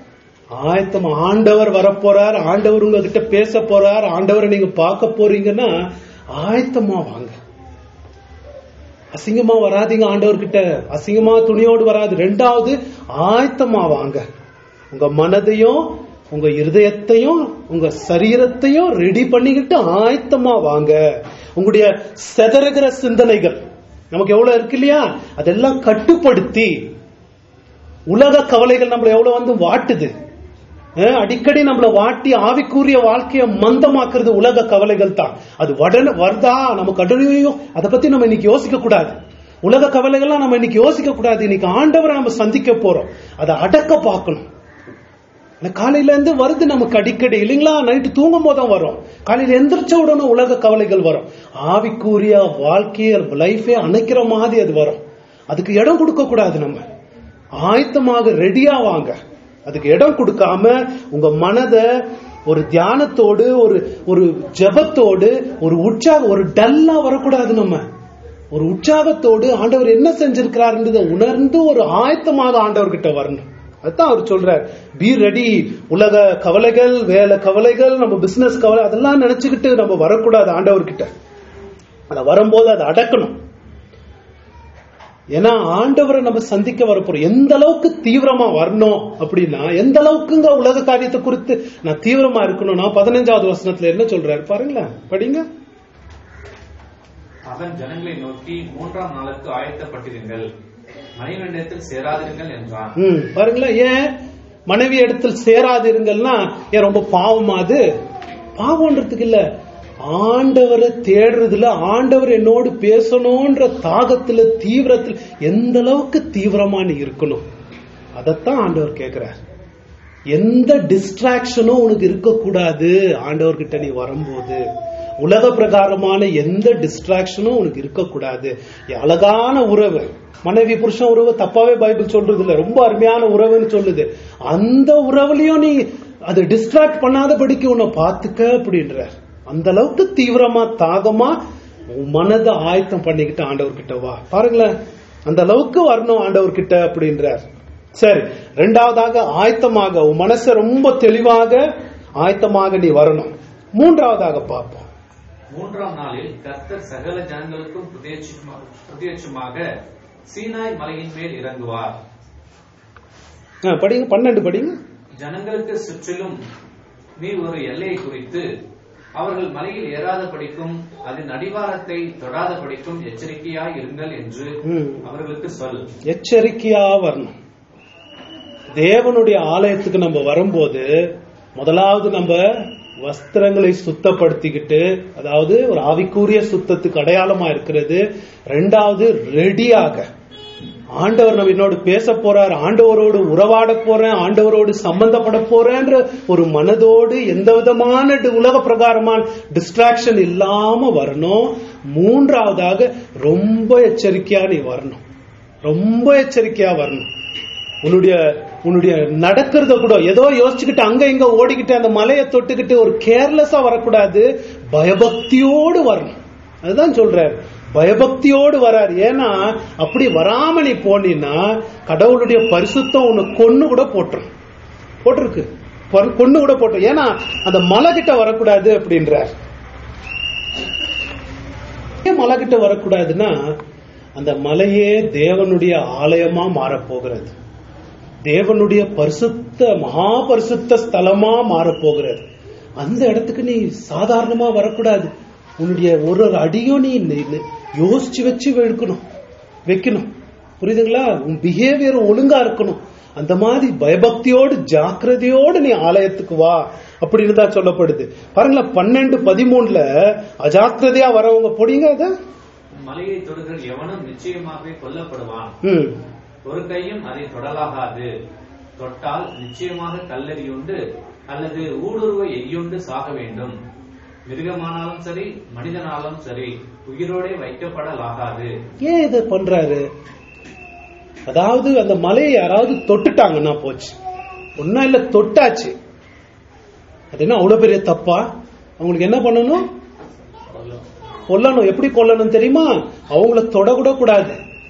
ஆயத்தமா ஆண்டவர் வரப்போறார் ஆண்டவர் உங்ககிட்ட பேச போறார் ஆண்டவரை நீங்க பார்க்க போறீங்கன்னா ஆயத்தமா வாங்க அசிங்கமா வராதீங்க ஆண்டவர்கிட்ட அசிங்கமா துணியோடு வராது ரெண்டாவது ஆயத்தமா வாங்க உங்க மனதையும் உங்க இருதயத்தையும் உங்க சரீரத்தையும் ரெடி பண்ணிக்கிட்டு ஆயத்தமா வாங்க உங்களுடைய செதறுகிற சிந்தனைகள் நமக்கு எவ்வளவு இருக்கு இல்லையா அதெல்லாம் கட்டுப்படுத்தி உலக கவலைகள் நம்மள எவ்வளவு வந்து வாட்டுது அஹ் அடிக்கடி நம்மள வாட்டி ஆவிக்குரிய வாழ்க்கையை மந்தமாக்குறது உலக கவலைகள் தான் அது வடன வருதா நமக்கு அடனையும் அதை பத்தி நம்ம இன்னைக்கு யோசிக்க கூடாது உலக கவலைகள்லாம் நம்ம இன்னைக்கு யோசிக்க கூடாது இன்னைக்கு ஆண்டவரை நம்ம சந்திக்க போறோம் அதை அடக்க பார்க்கணும் ஆனா காலையில இருந்து வருது நமக்கு அடிக்கடி இல்லைங்களா நைட்டு தூங்கும் போதும் வரும் காலையில எந்திரிச்ச உடனே உலக கவலைகள் வரும் ஆவிக்குரிய வாழ்க்கைய லைஃபே அணைக்கிற மாதிரி அது வரும் அதுக்கு இடம் கொடுக்க கூடாது நம்ம ஆயத்தமாக ரெடியா வாங்க அதுக்கு இடம் கொடுக்காம உங்க மனதை ஒரு தியானத்தோடு ஒரு ஒரு ஜெபத்தோடு ஒரு உற்சாகம் ஒரு டல்லா வரக்கூடாது நம்ம ஒரு உற்சாகத்தோடு ஆண்டவர் என்ன செஞ்சிருக்கிறாருன்றதை உணர்ந்து ஒரு ஆயத்தமாக ஆண்டவர்கிட்ட வரணும் அதுதான் அவர் சொல்றார் பி ரெடி உலக கவலைகள் வேலை கவலைகள் நம்ம பிசினஸ் கவலை அதெல்லாம் நினைச்சுக்கிட்டு நம்ம வரக்கூடாது ஆண்டவர்கிட்ட அத வரும்போது அதை அடக்கணும் ஏன்னா ஆண்டவரை நம்ம சந்திக்க வரப்போறோம் எந்த அளவுக்கு தீவிரமா வரணும் அப்படின்னா எந்த அளவுக்குங்க உலக காரியத்தை குறித்து நான் தீவிரமா இருக்கணும்னா பதினஞ்சாவது வசனத்துல என்ன சொல்றாரு பாருங்களேன் படிங்க அவன் ஜனங்களை நோக்கி மூன்றாம் நாளுக்கு ஆயத்தப்பட்டிருங்கள் மணிமண்டலத்தில் சேராதிருங்கள் என்றான் ம் பாருங்களேன் ஏன் மனைவி இடத்தில் சேராதிருங்கள்னா ஏன் ரொம்ப பாவமா அது பாவம்ன்றதுக்கு இல்ல ஆண்டவரை தேடுறதுல ஆண்டவர் என்னோடு பேசணும்ன்ற தாகத்துல தீவிரத்தில் எந்த அளவுக்கு தீவிரமா நீ இருக்கணும் அதைத்தான் ஆண்டவர் கேட்கிறார் எந்த டிஸ்ட்ராக்ஷனும் உனக்கு இருக்கக்கூடாது ஆண்டவர்கிட்ட நீ வரும்போது உலக பிரகாரமான எந்த டிஸ்ட்ராக்ஷனும் உனக்கு இருக்கக்கூடாது அழகான உறவு மனைவி புருஷன் உறவு தப்பாவே பைபிள் சொல்றது இல்ல ரொம்ப அருமையான உறவுன்னு சொல்லுது அந்த உறவுலயும் நீ அதை டிஸ்ட்ராக்ட் பண்ணாதபடிக்கு உன்னை பார்த்துக்க அப்படின்ற அந்த அளவுக்கு தீவிரமா தாகமா உன் மனதை ஆயத்தம் பண்ணிக்கிட்டு ஆண்டவர்கிட்ட வா பாருங்களேன் அந்த அளவுக்கு வரணும் ஆண்டவர்கிட்ட அப்படின்றார் சரி ரெண்டாவதாக ஆயத்தமாக உன் மனசை ரொம்ப தெளிவாக ஆயத்தமாக நீ வரணும் மூன்றாவதாக பார்ப்போம் மூன்றாம் நாளில் கர்த்தர் சகல ஜனங்களுக்கும் பிரத்யட்சமா- பிரத்யட்சமாக சீனாய் மலையின் மேல் இறங்குவார் ஆ, படிங்க பன்னெண்டு படிங்க ஜனங்களுக்கு சுற்றிலும் நீர் ஒரு எல்லையை குறித்து அவர்கள் மலையில் ஏறாத படிக்கும் அதன் அடிவாரத்தை தொடாத படிக்கும் எச்சரிக்கையாய் இருங்கள் என்று ம். அவர்களுக்கு சொல் எச்சரிக்கையா வரணும் தேவனுடைய ஆலயத்துக்கு நம்ம வரும்போது முதலாவது நம்ம வஸ்திரங்களை சுத்தப்படுத்திக்கிட்டு அதாவது ஒரு ஆவிக்குரிய சுத்தத்துக்கு அடையாளமா இருக்கிறது ரெண்டாவது ரெடியாக ஆண்டவர் நம்ம என்னோடு பேச போறார் ஆண்டவரோடு உறவாட போறேன் ஆண்டவரோடு சம்பந்தப்பட போறேன்ற ஒரு மனதோடு எந்த விதமான டி- உலக பிரகாரமான டிஸ்ட்ராக்ஷன் இல்லாம வரணும் மூன்றாவதாக ரொம்ப எச்சரிக்கையா நீ வரணும் ரொம்ப எச்சரிக்கையா வரணும் உன்னுடைய உன்னுடைய நடக்கிறத கூட ஏதோ யோசிச்சுக்கிட்டு அங்க இங்க ஓடிக்கிட்டு அந்த மலையை தொட்டுக்கிட்டு ஒரு கேர்லெஸ்ஸா வரக்கூடாது பயபக்தியோடு வரணும் அதுதான் சொல்றாரு பயபக்தியோடு வராரு ஏன்னா அப்படி வராம நீ போனீன்னா கடவுளுடைய பரிசுத்தம் உன்னை கொன்னு கூட போட்டுரும் போட்டிருக்கு பொ- கொன்னு கூட போட்டுரும் ஏன்னா அந்த மலை கிட்ட வரக்கூடாது அப்படின்றார் ஏன் மலை கிட்ட வரக்கூடாதுன்னா அந்த மலையே தேவனுடைய ஆலயமா மாறப்போகிறது தேவனுடைய பரிசுத்த மகா பரிசுத்த ஸ்தலமா மாறப்போகிறது அந்த இடத்துக்கு நீ சாதாரணமா வரக்கூடாது உன்னுடைய ஒரு ஒரு அடியும் நீ நி- நி- யோசிச்சு வச்சு வைக்கணும் வைக்கணும் புரியுதுங்களா உன் பிஹேவியர் ஒழுங்கா இருக்கணும் அந்த மாதிரி பயபக்தியோடு ஜாக்கிரதையோடு நீ ஆலயத்துக்கு வா அப்படின்னு தான் சொல்லப்படுது பாருங்களேன் பன்னெண்டு பதிமூணுல அஜாக்கிரதையா வரவங்க பொடிங்க அத மலையை தொடுகிற எவனும் நிச்சயமாகவே கொல்லப்படுவான் ம் ஒரு கையும் அதை தொடலாகாது தொட்டால் நிச்சயமாக கல்லெறியுண்டு அல்லது ஊடுருவ எய்யுண்டு சாக வேண்டும் மிருகமானாலும் சரி மனிதனாலும் சரி உயிரோடே வைக்கப்படலாகாது ஏன் இதை பண்றாரு அதாவது அந்த மலையை யாராவது தொட்டுட்டாங்கன்னா போச்சு ஒன்னும் இல்ல தொட்டாச்சு அது என்ன அவ்வளவு பெரிய தப்பா அவங்களுக்கு என்ன பண்ணணும் கொல்லணும் எப்படி கொல்லணும் தெரியுமா அவங்கள தொடக்கூட கூடாது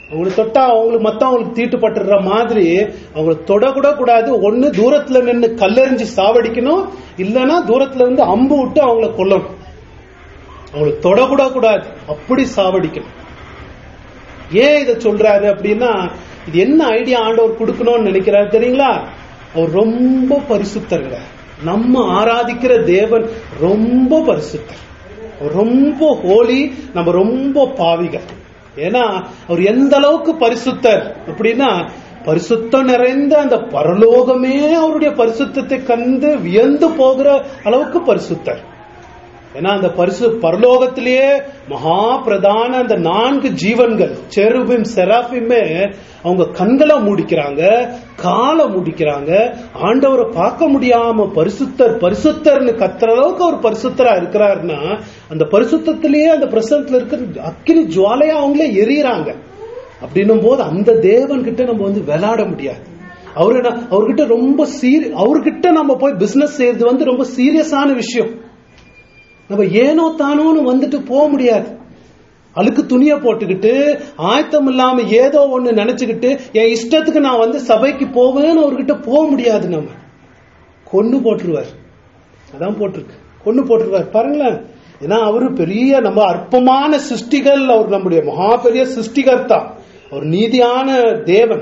அவங்களை தொட்டா அவங்களுக்கு மத்தவங்களுக்கு தீட்டுப்பட்டுற மாதிரி அவங்கள தொடக்கூட கூடாது ஒண்ணு தூரத்துல நின்னு கல்லெறிஞ்சு சாவடிக்கணும் இல்லைன்னா தூரத்துல இருந்து அம்பு விட்டு அவங்கள கொல்லணும் அவங்களை தொடக்கூட கூடாது அப்படி சாவடிக்கணும் ஏன் இதை சொல்றாரு அப்படின்னா இது என்ன ஐடியா ஆண்டவர் கொடுக்கணும்னு நினைக்கிறாரு தெரியுங்களா அவர் ரொம்ப பரிசுத்தருங்க நம்ம ஆராதிக்கிற தேவன் ரொம்ப பரிசுத்தர் அவர் ரொம்ப ஹோலி நம்ம ரொம்ப பாவிகள் ஏன்னா அவர் எந்த அளவுக்கு பரிசுத்தர் அப்படின்னா பரிசுத்தம் நிறைந்த அந்த பரலோகமே அவருடைய பரிசுத்தத்தை கண்டு வியந்து போகிற அளவுக்கு பரிசுத்தர் ஏன்னா அந்த பரிசு பரலோகத்திலேயே மகா பிரதான அந்த நான்கு ஜீவன்கள் செருபிம் செராபிமே அவங்க கண்களை மூடிக்கிறாங்க காலை மூடிக்கிறாங்க ஆண்டவரை பார்க்க முடியாம பரிசுத்தர் பரிசுத்தர்னு கத்துற அளவுக்கு அவர் பரிசுத்தரா இருக்கிறாருன்னா அந்த பரிசுத்தத்திலேயே அந்த பிரசனத்துல இருக்கிற அக்கினி ஜுவாலையா அவங்களே எரியறாங்க அப்படின்னும் போது அந்த தேவன் கிட்ட நம்ம வந்து விளையாட முடியாது அவரு அவர்கிட்ட ரொம்ப சீரி அவர்கிட்ட நம்ம போய் பிசினஸ் செய்யறது வந்து ரொம்ப சீரியஸான விஷயம் நம்ம ஏனோ தானோன்னு வந்துட்டு போக முடியாது அழுக்கு துணியை போட்டுக்கிட்டு ஆயத்தம் இல்லாம ஏதோ ஒண்ணு நினைச்சுக்கிட்டு என் இஷ்டத்துக்கு நான் வந்து சபைக்கு போவேன்னு அவர்கிட்ட போக முடியாது நம்ம கொண்டு போட்டுருவார் அதான் போட்டிருக்கு கொண்டு போட்டுருவார் பாருங்களேன் ஏன்னா அவரு பெரிய நம்ம அற்பமான சிருஷ்டிகள் அவர் நம்முடைய மகா பெரிய சிருஷ்டிகர்த்தா அவர் நீதியான தேவன்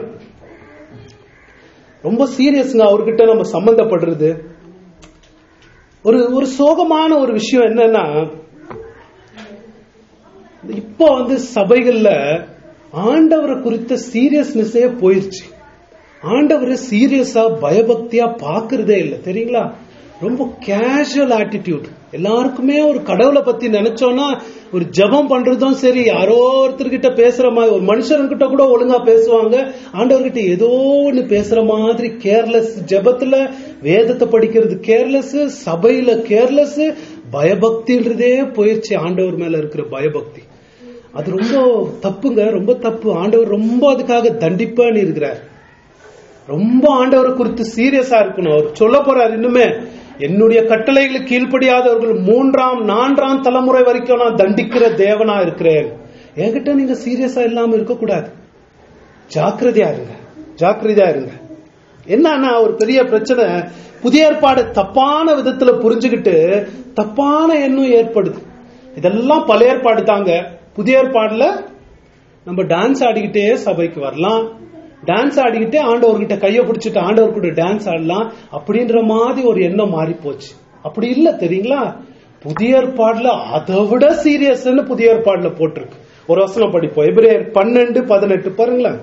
ரொம்ப சீரியஸ்ங்க அவர்கிட்ட நம்ம சம்பந்தப்படுறது ஒரு ஒரு சோகமான ஒரு விஷயம் என்னன்னா இப்போ வந்து சபைகள்ல ஆண்டவரை குறித்த சீரியஸ்னஸே போயிருச்சு ஆண்டவரை சீரியஸா பயபக்தியா பாக்குறதே இல்லை தெரியுங்களா ரொம்ப கேஷுவல் ஆட்டிடியூட் எல்லாருக்குமே ஒரு கடவுளை பத்தி நினைச்சோம்னா ஒரு ஜபம் பண்றதும் சரி யாரோ ஒருத்தர்கிட்ட பேசுற மாதிரி ஒரு மனுஷன்கிட்ட கூட ஒழுங்கா பேசுவாங்க ஆண்டவர்கிட்ட ஏதோ ஒண்ணு பேசுற மாதிரி கேர்லெஸ் ஜபத்துல வேதத்தை படிக்கிறது கேர்லெஸ் சபையில கேர்லெஸ் பயபக்தின்றதே போயிடுச்சு ஆண்டவர் மேல இருக்கிற பயபக்தி அது ரொம்ப தப்புங்க ரொம்ப தப்பு ஆண்டவர் ரொம்ப அதுக்காக தண்டிப்பான்னு இருக்கிறார் ரொம்ப ஆண்டவரை குறித்து சீரியஸா இருக்கணும் அவர் சொல்ல போறார் இன்னுமே என்னுடைய கட்டளைகளுக்கு கீழ்ப்படியாதவர்கள் மூன்றாம் நான்காம் தலைமுறை வரைக்கும் நான் தண்டிக்கிற தேவனா இருக்கிறேன் என்கிட்ட நீங்க சீரியஸா இல்லாம இருக்கக்கூடாது ஜாக்கிரதையா இருங்க ஜாக்கிரதையா இருங்க என்னன்னா ஒரு பெரிய பிரச்சனை புதிய ஏற்பாடு தப்பான விதத்துல புரிஞ்சுக்கிட்டு தப்பான எண்ணம் ஏற்படுது இதெல்லாம் பழைய ஏற்பாடு தாங்க புதிய ஏற்பாடுல நம்ம டான்ஸ் ஆடிக்கிட்டே சபைக்கு வரலாம் டான்ஸ் ஆடிக்கிட்டே ஆண்டவர்கிட்ட கையை பிடிச்சிட்டு ஆண்டவர் கூட டான்ஸ் ஆடலாம் அப்படின்ற மாதிரி ஒரு எண்ணம் மாறி போச்சு அப்படி இல்ல தெரியுங்களா புதிய ஏற்பாடுல அதை விட சீரியஸ்னு புதிய ஏற்பாடுல போட்டிருக்கு ஒரு வசனம் படிப்போம் எபிரேயர் பன்னெண்டு பதினெட்டு பாருங்களேன்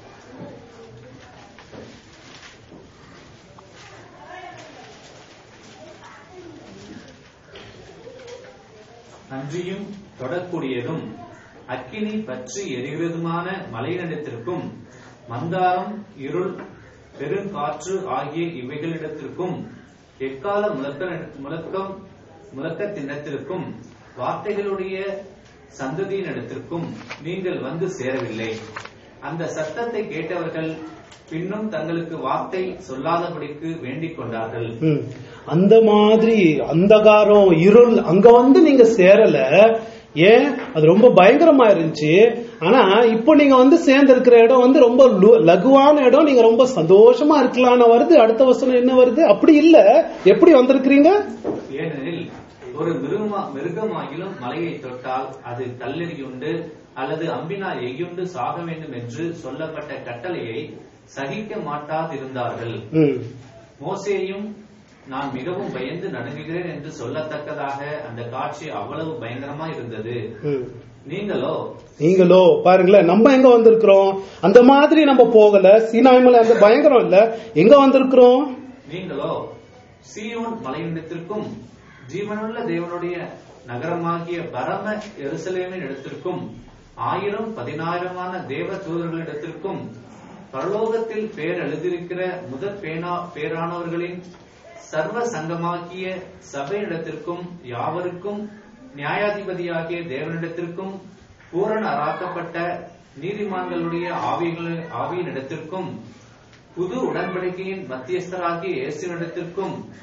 நன்றியும் தொடக்கூடியதும் அக்கினி பற்றி எரிகிறதுமான மலையினிடத்திற்கும் மந்தாரம் இருள் பெருங்காற்று ஆகிய இவைகளிடத்திற்கும் எக்கால முழக்க முழக்கம் முழக்கத்தினத்திற்கும் வார்த்தைகளுடைய சந்ததியினிடத்திற்கும் நீங்கள் வந்து சேரவில்லை அந்த சத்தத்தை கேட்டவர்கள் பின்னும் தங்களுக்கு வார்த்தை சொல்லாதபடிக்கு வேண்டிக் கொண்டார்கள் ம். அந்த மாதிரி அந்தகாரம் இருள் அங்க வந்து நீங்க சேரல ஏன் அது ரொம்ப பயங்கரமா இருந்துச்சு ஆனா இப்போ நீங்க வந்து சேர்ந்திருக்கிற இடம் வந்து ரொம்ப லு- லகுவான இடம் நீங்க ரொம்ப சந்தோஷமா இருக்கலாம்னு வருது அடுத்த வசனம் என்ன வருது அப்படி இல்ல எப்படி வந்திருக்கிறீங்க ஏனெனில் ஒரு மிருகமா மிருகமாகிலும் மலையை தொட்டால் அது கல்லெறியுண்டு அல்லது அம்பினால் எய்யுண்டு சாக வேண்டும் என்று சொல்லப்பட்ட கட்டளையை சகிக்க மாட்டாதிருந்தார்கள் ம். மோசேயும் நான் மிகவும் பயந்து நடுங்குகிறேன் என்று சொல்லத்தக்கதாக அந்த காட்சி அவ்வளவு பயங்கரமா இருந்தது ம். நீங்களோ நீங்களோ பாருங்களேன் நம்ம எங்க வந்திருக்கிறோம் அந்த மாதிரி நம்ம போகல சீனாய் மலை அந்த பயங்கரம் இல்ல எங்க வந்திருக்கிறோம் நீங்களோ சீயோன் மலையிடத்திற்கும் ஜீவனுள்ள தேவனுடைய நகரமாகிய பரம எருசலேமின் இடத்திற்கும் ஆயிரம் பதினாயிரமான தேவ தூதர்களிடத்திற்கும் பரலோகத்தில் பேர் எழுதியிருக்கிற முதற் பேனா பேரானவர்களின் சர்வ சங்கமாகிய சபையிடத்திற்கும் யாவருக்கும் நியாயாதிபதியாகிய தேவனிடத்திற்கும் பூரண அராக்கப்பட்ட நீதிமான்களுடைய ஆவிகள் ஆவியினிடத்திற்கும் புது உடன்படிக்கையின் மத்தியஸ்தராகிய இயேசுவினிடத்திற்கும்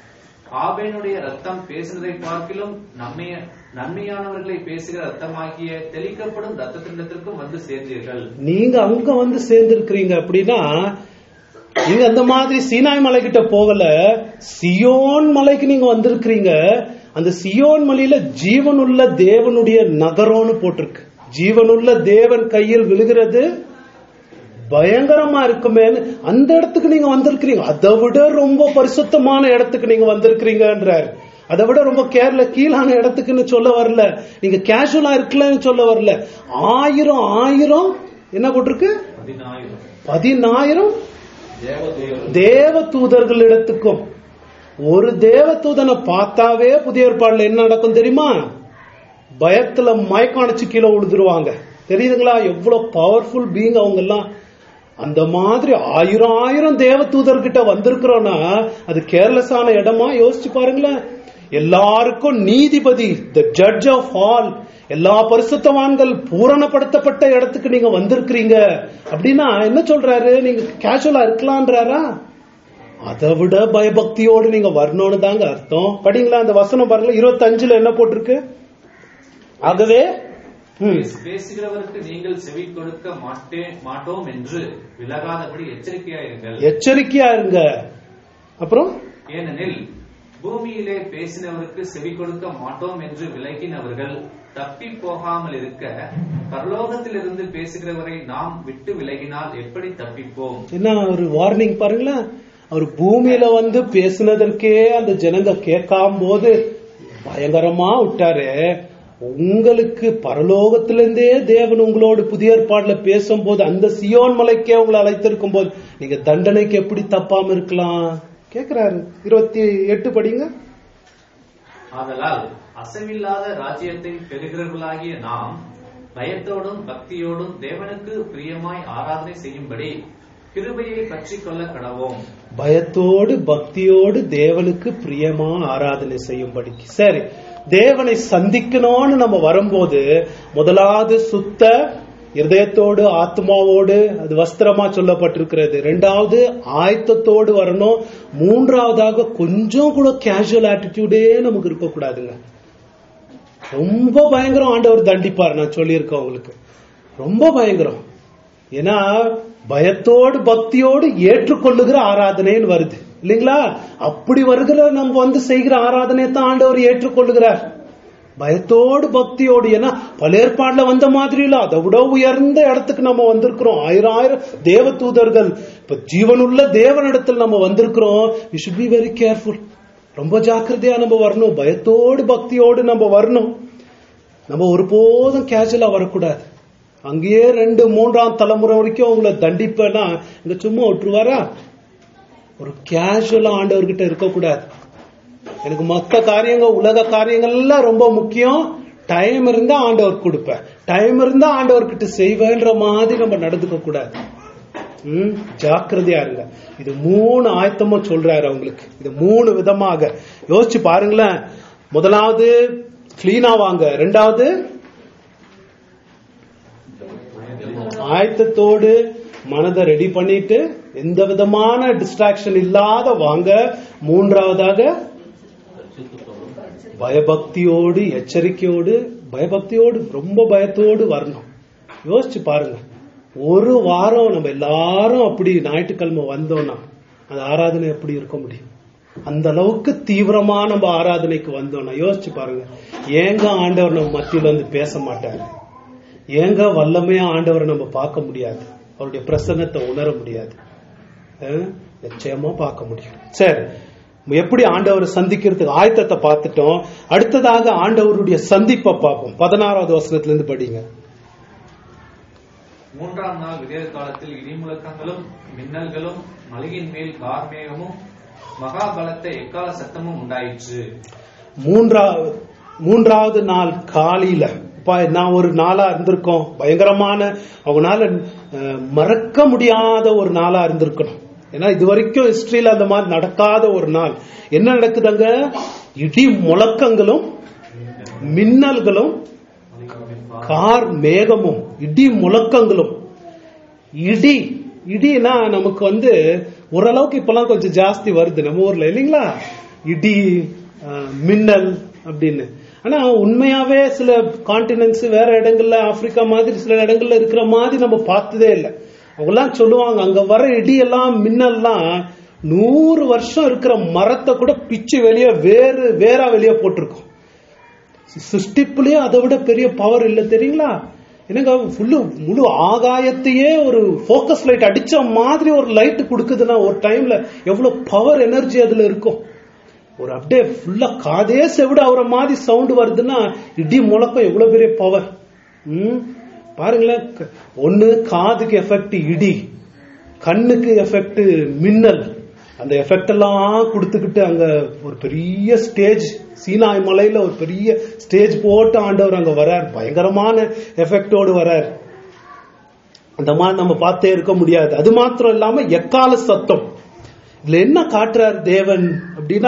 ஆபேனுடைய ரத்தம் பேசினதை பார்க்கிலும் நன்மைய நன்மையானவர்களை பேசுகிற ரத்தமாகிய தெளிக்கப்படும் ரத்தத்தினிடத்திற்கும் வந்து சேர்ந்தீர்கள் நீங்க அங்க வந்து சேர்ந்திருக்கிறீங்க அப்படின்னா நீங்க அந்த மாதிரி சீனாய் மலை கிட்ட போகல சியோன் மலைக்கு நீங்க வந்திருக்கிறீங்க அந்த சியோன் மலையில ஜீவனுள்ள தேவனுடைய நகரம்னு போட்டிருக்கு ஜீவனுள்ள தேவன் கையில் விழுகிறது பயங்கரமா இருக்குமேன்னு அந்த இடத்துக்கு நீங்க வந்திருக்கிறீங்க அதை விட ரொம்ப பரிசுத்தமான இடத்துக்கு நீங்க வந்திருக்கிறீங்கன்றார் அதை விட ரொம்ப கேர்ல கீழான இடத்துக்குன்னு சொல்ல வரல நீங்க கேஷுவலா இருக்கலன்னு சொல்ல வரல ஆயிரம் ஆயிரம் என்ன போட்டிருக்கு பதினாயிரம் பதினாயிரம் தேவதூதர்கள் தேவ தூதர்கள் இடத்துக்கும் ஒரு தேவ தூதனை பார்த்தாவே புதிய ஏற்பாடுல என்ன நடக்கும் தெரியுமா பயத்துல மயக்கம் அணைச்சு கீழே விழுந்துருவாங்க தெரியுதுங்களா எவ்வளவு பவர்ஃபுல் பீங் அவங்க எல்லாம் அந்த மாதிரி ஆயிரம் ஆயிரம் தேவ தூதர்கிட்ட வந்திருக்கிறோம்னா அது கேர்லெஸ்ஸான இடமா யோசிச்சு பாருங்களேன் எல்லாருக்கும் நீதிபதி த ஜட்ஜ் ஆஃப் ஆல் எல்லா பரிசுத்தவான்கள் பூரணப்படுத்தப்பட்ட இடத்துக்கு நீங்க வந்திருக்கிறீங்க அப்படின்னா என்ன சொல்றாரு நீங்க கேஷுவலா இருக்கலான்றாரா அதை விட பயபக்தியோடு நீங்க வரணும்னு தாங்க அர்த்தம் படிங்களா அந்த வசனம் பாருங்க இருபத்தஞ்சுல என்ன போட்டிருக்கு ஆகவே ம், பேசு- பேசுகிறவருக்கு நீங்கள் செவி கொடுக்க மாட்டேன் மாட்டோம் என்று விலகாதபடி எச்சரிக்கையாயிருங்கள் எச்சரிக்கையா இருங்க அப்புறம் ஏனெனில் பூமியிலே பேசினவருக்கு செவி கொடுக்க மாட்டோம் என்று விலகினவர்கள் தப்பி போகாமல் இருக்க பரலோகத்திலிருந்து பேசுகிறவரை நாம் விட்டு விலகினால் எப்படி தப்பிப்போம் என்ன ஒரு வார்னிங் பாருங்களேன் அவர் பூமியில வந்து பேசினதற்கே அந்த ஜனங்க கேட்காம போது பயங்கரமா விட்டாரு உங்களுக்கு பரலோகத்திலிருந்தே தேவன் உங்களோடு புதிய ஏற்பாடுல பேசும்போது அந்த சியோன் மலைக்கே உங்களை அழைத்திருக்கும் போது நீங்க தண்டனைக்கு எப்படி தப்பாம இருக்கலாம் கேக்குறாரு இருபத்தி எட்டு படிங்க ஆதலால் அசைவில்லாத ராஜ்யத்தை பெறுகிறவர்களாகிய நாம் பயத்தோடும் பக்தியோடும் தேவனுக்கு பிரியமாய் ஆராதனை செய்யும்படி கிருபையை பற்றிக் கொள்ள கடவோம் பயத்தோடு பக்தியோடு தேவனுக்கு பிரியமா ஆராதனை செய்யும்படிக்கு சரி தேவனை சந்திக்கணும்னு நம்ம வரும்போது முதலாவது சுத்த இருதயத்தோடு ஆத்மாவோடு அது வஸ்திரமா சொல்லப்பட்டிருக்கிறது ரெண்டாவது ஆயத்தத்தோடு வரணும் மூன்றாவதாக கொஞ்சம் கூட கேஷுவல் ஆட்டிடியூடே நமக்கு இருக்கக்கூடாதுங்க ரொம்ப பயங்கரம் ஆண்டவர் தண்டிப்பார் நான் சொல்லியிருக்கேன் உங்களுக்கு ரொம்ப பயங்கரம் ஏன்னா பயத்தோடு பக்தியோடு ஏற்றுக்கொள்ளுகிற ஆராதனைன்னு வருது இல்லைங்களா அப்படி வருகிற நம்ம வந்து செய்கிற ஆராதனை தான் ஆண்டவர் ஏற்றுக்கொள்ளுகிறார் பயத்தோடு பக்தியோடு ஏன்னா பல ஏற்பாடுல வந்த மாதிரி இல்ல அதை விட உயர்ந்த இடத்துக்கு நம்ம வந்திருக்கிறோம் ஆயிரம் ஆயிரம் தேவ தூதர்கள் இப்ப ஜீவனுள்ள தேவனிடத்தில் நம்ம வந்திருக்கிறோம் we should be very careful ரொம்ப ஜாக்கிரதையா நம்ம வரணும் பயத்தோடு பக்தியோடு நம்ம வரணும் நம்ம ஒருபோதும் கேஷுவலா வரக்கூடாது அங்கேயே ரெண்டு மூன்றாம் தலைமுறை வரைக்கும் உங்களை தண்டிப்பேன்னா இங்க சும்மா விட்டுருவாரா ஒரு கேஷுவலா ஆண்டவர்கிட்ட இருக்கக்கூடாது எனக்கு மத்த காரியங்கள் உலக காரியங்கள் எல்லாம் ரொம்ப முக்கியம் டைம் இருந்தா ஆண்டவர் கொடுப்பேன் டைம் இருந்தா ஆண்டவர்கிட்ட செய்வேன்ற மாதிரி நம்ம நடந்துக்க கூடாது ம், ஜாக்கிரதையா இருங்க இது மூணு ஆயத்தமா சொல்றாரு அவங்களுக்கு இது மூணு விதமாக யோசிச்சு பாருங்களேன் முதலாவது கிளீனா வாங்க ரெண்டாவது ஆயத்தத்தோடு மனதை ரெடி பண்ணிட்டு எந்த விதமான டிஸ்ட்ராக்ஷன் இல்லாத வாங்க மூன்றாவதாக பயபக்தியோடு எச்சரிக்கையோடு பயபக்தியோடு ரொம்ப பயத்தோடு வரணும் யோசிச்சு பாருங்க ஒரு வாரம் நம்ம எல்லாரும் அப்படி ஞாயிற்றுக்கிழமை வந்தோம்னா அந்த ஆராதனை எப்படி இருக்க முடியும் அந்த அளவுக்கு தீவிரமா நம்ம ஆராதனைக்கு வந்தோம்னா யோசிச்சு பாருங்க ஏங்க ஆண்டவர் நம்ம மத்தியில வந்து பேச மாட்டாரு ஏங்க வல்லமையா ஆண்டவரை நம்ம பார்க்க முடியாது அவருடைய பிரசன்னத்தை உணர முடியாது அஹ், நிச்சயமா பார்க்க முடியும் சரி எப்படி ஆண்டவரை சந்திக்கிறதுக்கு ஆயத்தத்தை பார்த்துட்டோம் அடுத்ததாக ஆண்டவருடைய சந்திப்பை பார்ப்போம் பதினாறாவது வசனத்துல இருந்து படிங்க மூன்றாம் நாள் விடியற் காலத்தில் இடிமுழக்கங்களும் மின்னல்களும் மலையின் மேல் கார்மேகமும் மகாபலத்த எக்கால சத்தமும் உண்டாயிற்று மூன்றாவது மூன்றாவது நாள் காலையில அப்பா, நான் ஒரு நாளா இருந்திருக்கோம் பயங்கரமான அவனால அஹ், மறக்க முடியாத ஒரு நாளா இருந்திருக்கணும் ஏன்னா இது வரைக்கும் ஹிஸ்டரியில அந்த மாதிரி நடக்காத ஒரு நாள் என்ன நடக்குதுங்க இடி முழக்கங்களும் மின்னல்களும் கார் மேகமும் இடி முழக்கங்களும் இடி இடினா நமக்கு வந்து ஓரளவுக்கு இப்பெல்லாம் கொஞ்சம் ஜாஸ்தி வருது நம்ம ஊர்ல இல்லைங்களா இடி அஹ், மின்னல் அப்படின்னு ஆனா உண்மையாவே சில கான்டினென்ட்ஸ் வேற இடங்கள்ல ஆப்பிரிக்கா மாதிரி சில இடங்கள்ல இருக்கிற மாதிரி நம்ம பார்த்ததே இல்லை அவங்கெல்லாம் சொல்லுவாங்க அங்க வர இடி எல்லாம் மின்னல்லாம் நூறு வருஷம் இருக்கிற மரத்தை கூட பிச்சு வெளியே வேறு வேறா வெளியே போட்டிருக்கும் சிருஷ்டிப்புலயே அதை விட பெரிய பவர் இல்லை தெரியுங்களா என்னங்க ஃபுல்லு முழு ஆகாயத்தையே ஒரு ஃபோக்கஸ் லைட் அடிச்ச மாதிரி ஒரு லைட் கொடுக்குதுன்னா ஒரு டைம்ல எவ்வளவு பவர் எனர்ஜி அதுல இருக்கும் ஒரு அப்படியே ஃபுல்லா காதே செவிட அவர மாதிரி சவுண்ட் வருதுன்னா இடி முழக்கம் எவ்வளவு பெரிய பவர் ம் பாருங்களேன் க- ஒண்ணு காதுக்கு எஃபெக்ட் இடி கண்ணுக்கு எஃபெக்ட் மின்னல் அந்த எஃபெக்ட் எல்லாம் கொடுத்துக்கிட்டு அங்க ஒரு பெரிய ஸ்டேஜ் சீனாய் மலையில ஒரு பெரிய ஸ்டேஜ் போட்டு ஆண்டவர் அங்க வரார் பயங்கரமான எஃபெக்டோடு வரார் அந்த மாதிரி நம்ம பார்த்தே இருக்க முடியாது அது மாத்திரம் இல்லாம எக்கால சத்தம் இதுல என்ன காட்டுறார் தேவன் அப்படின்னா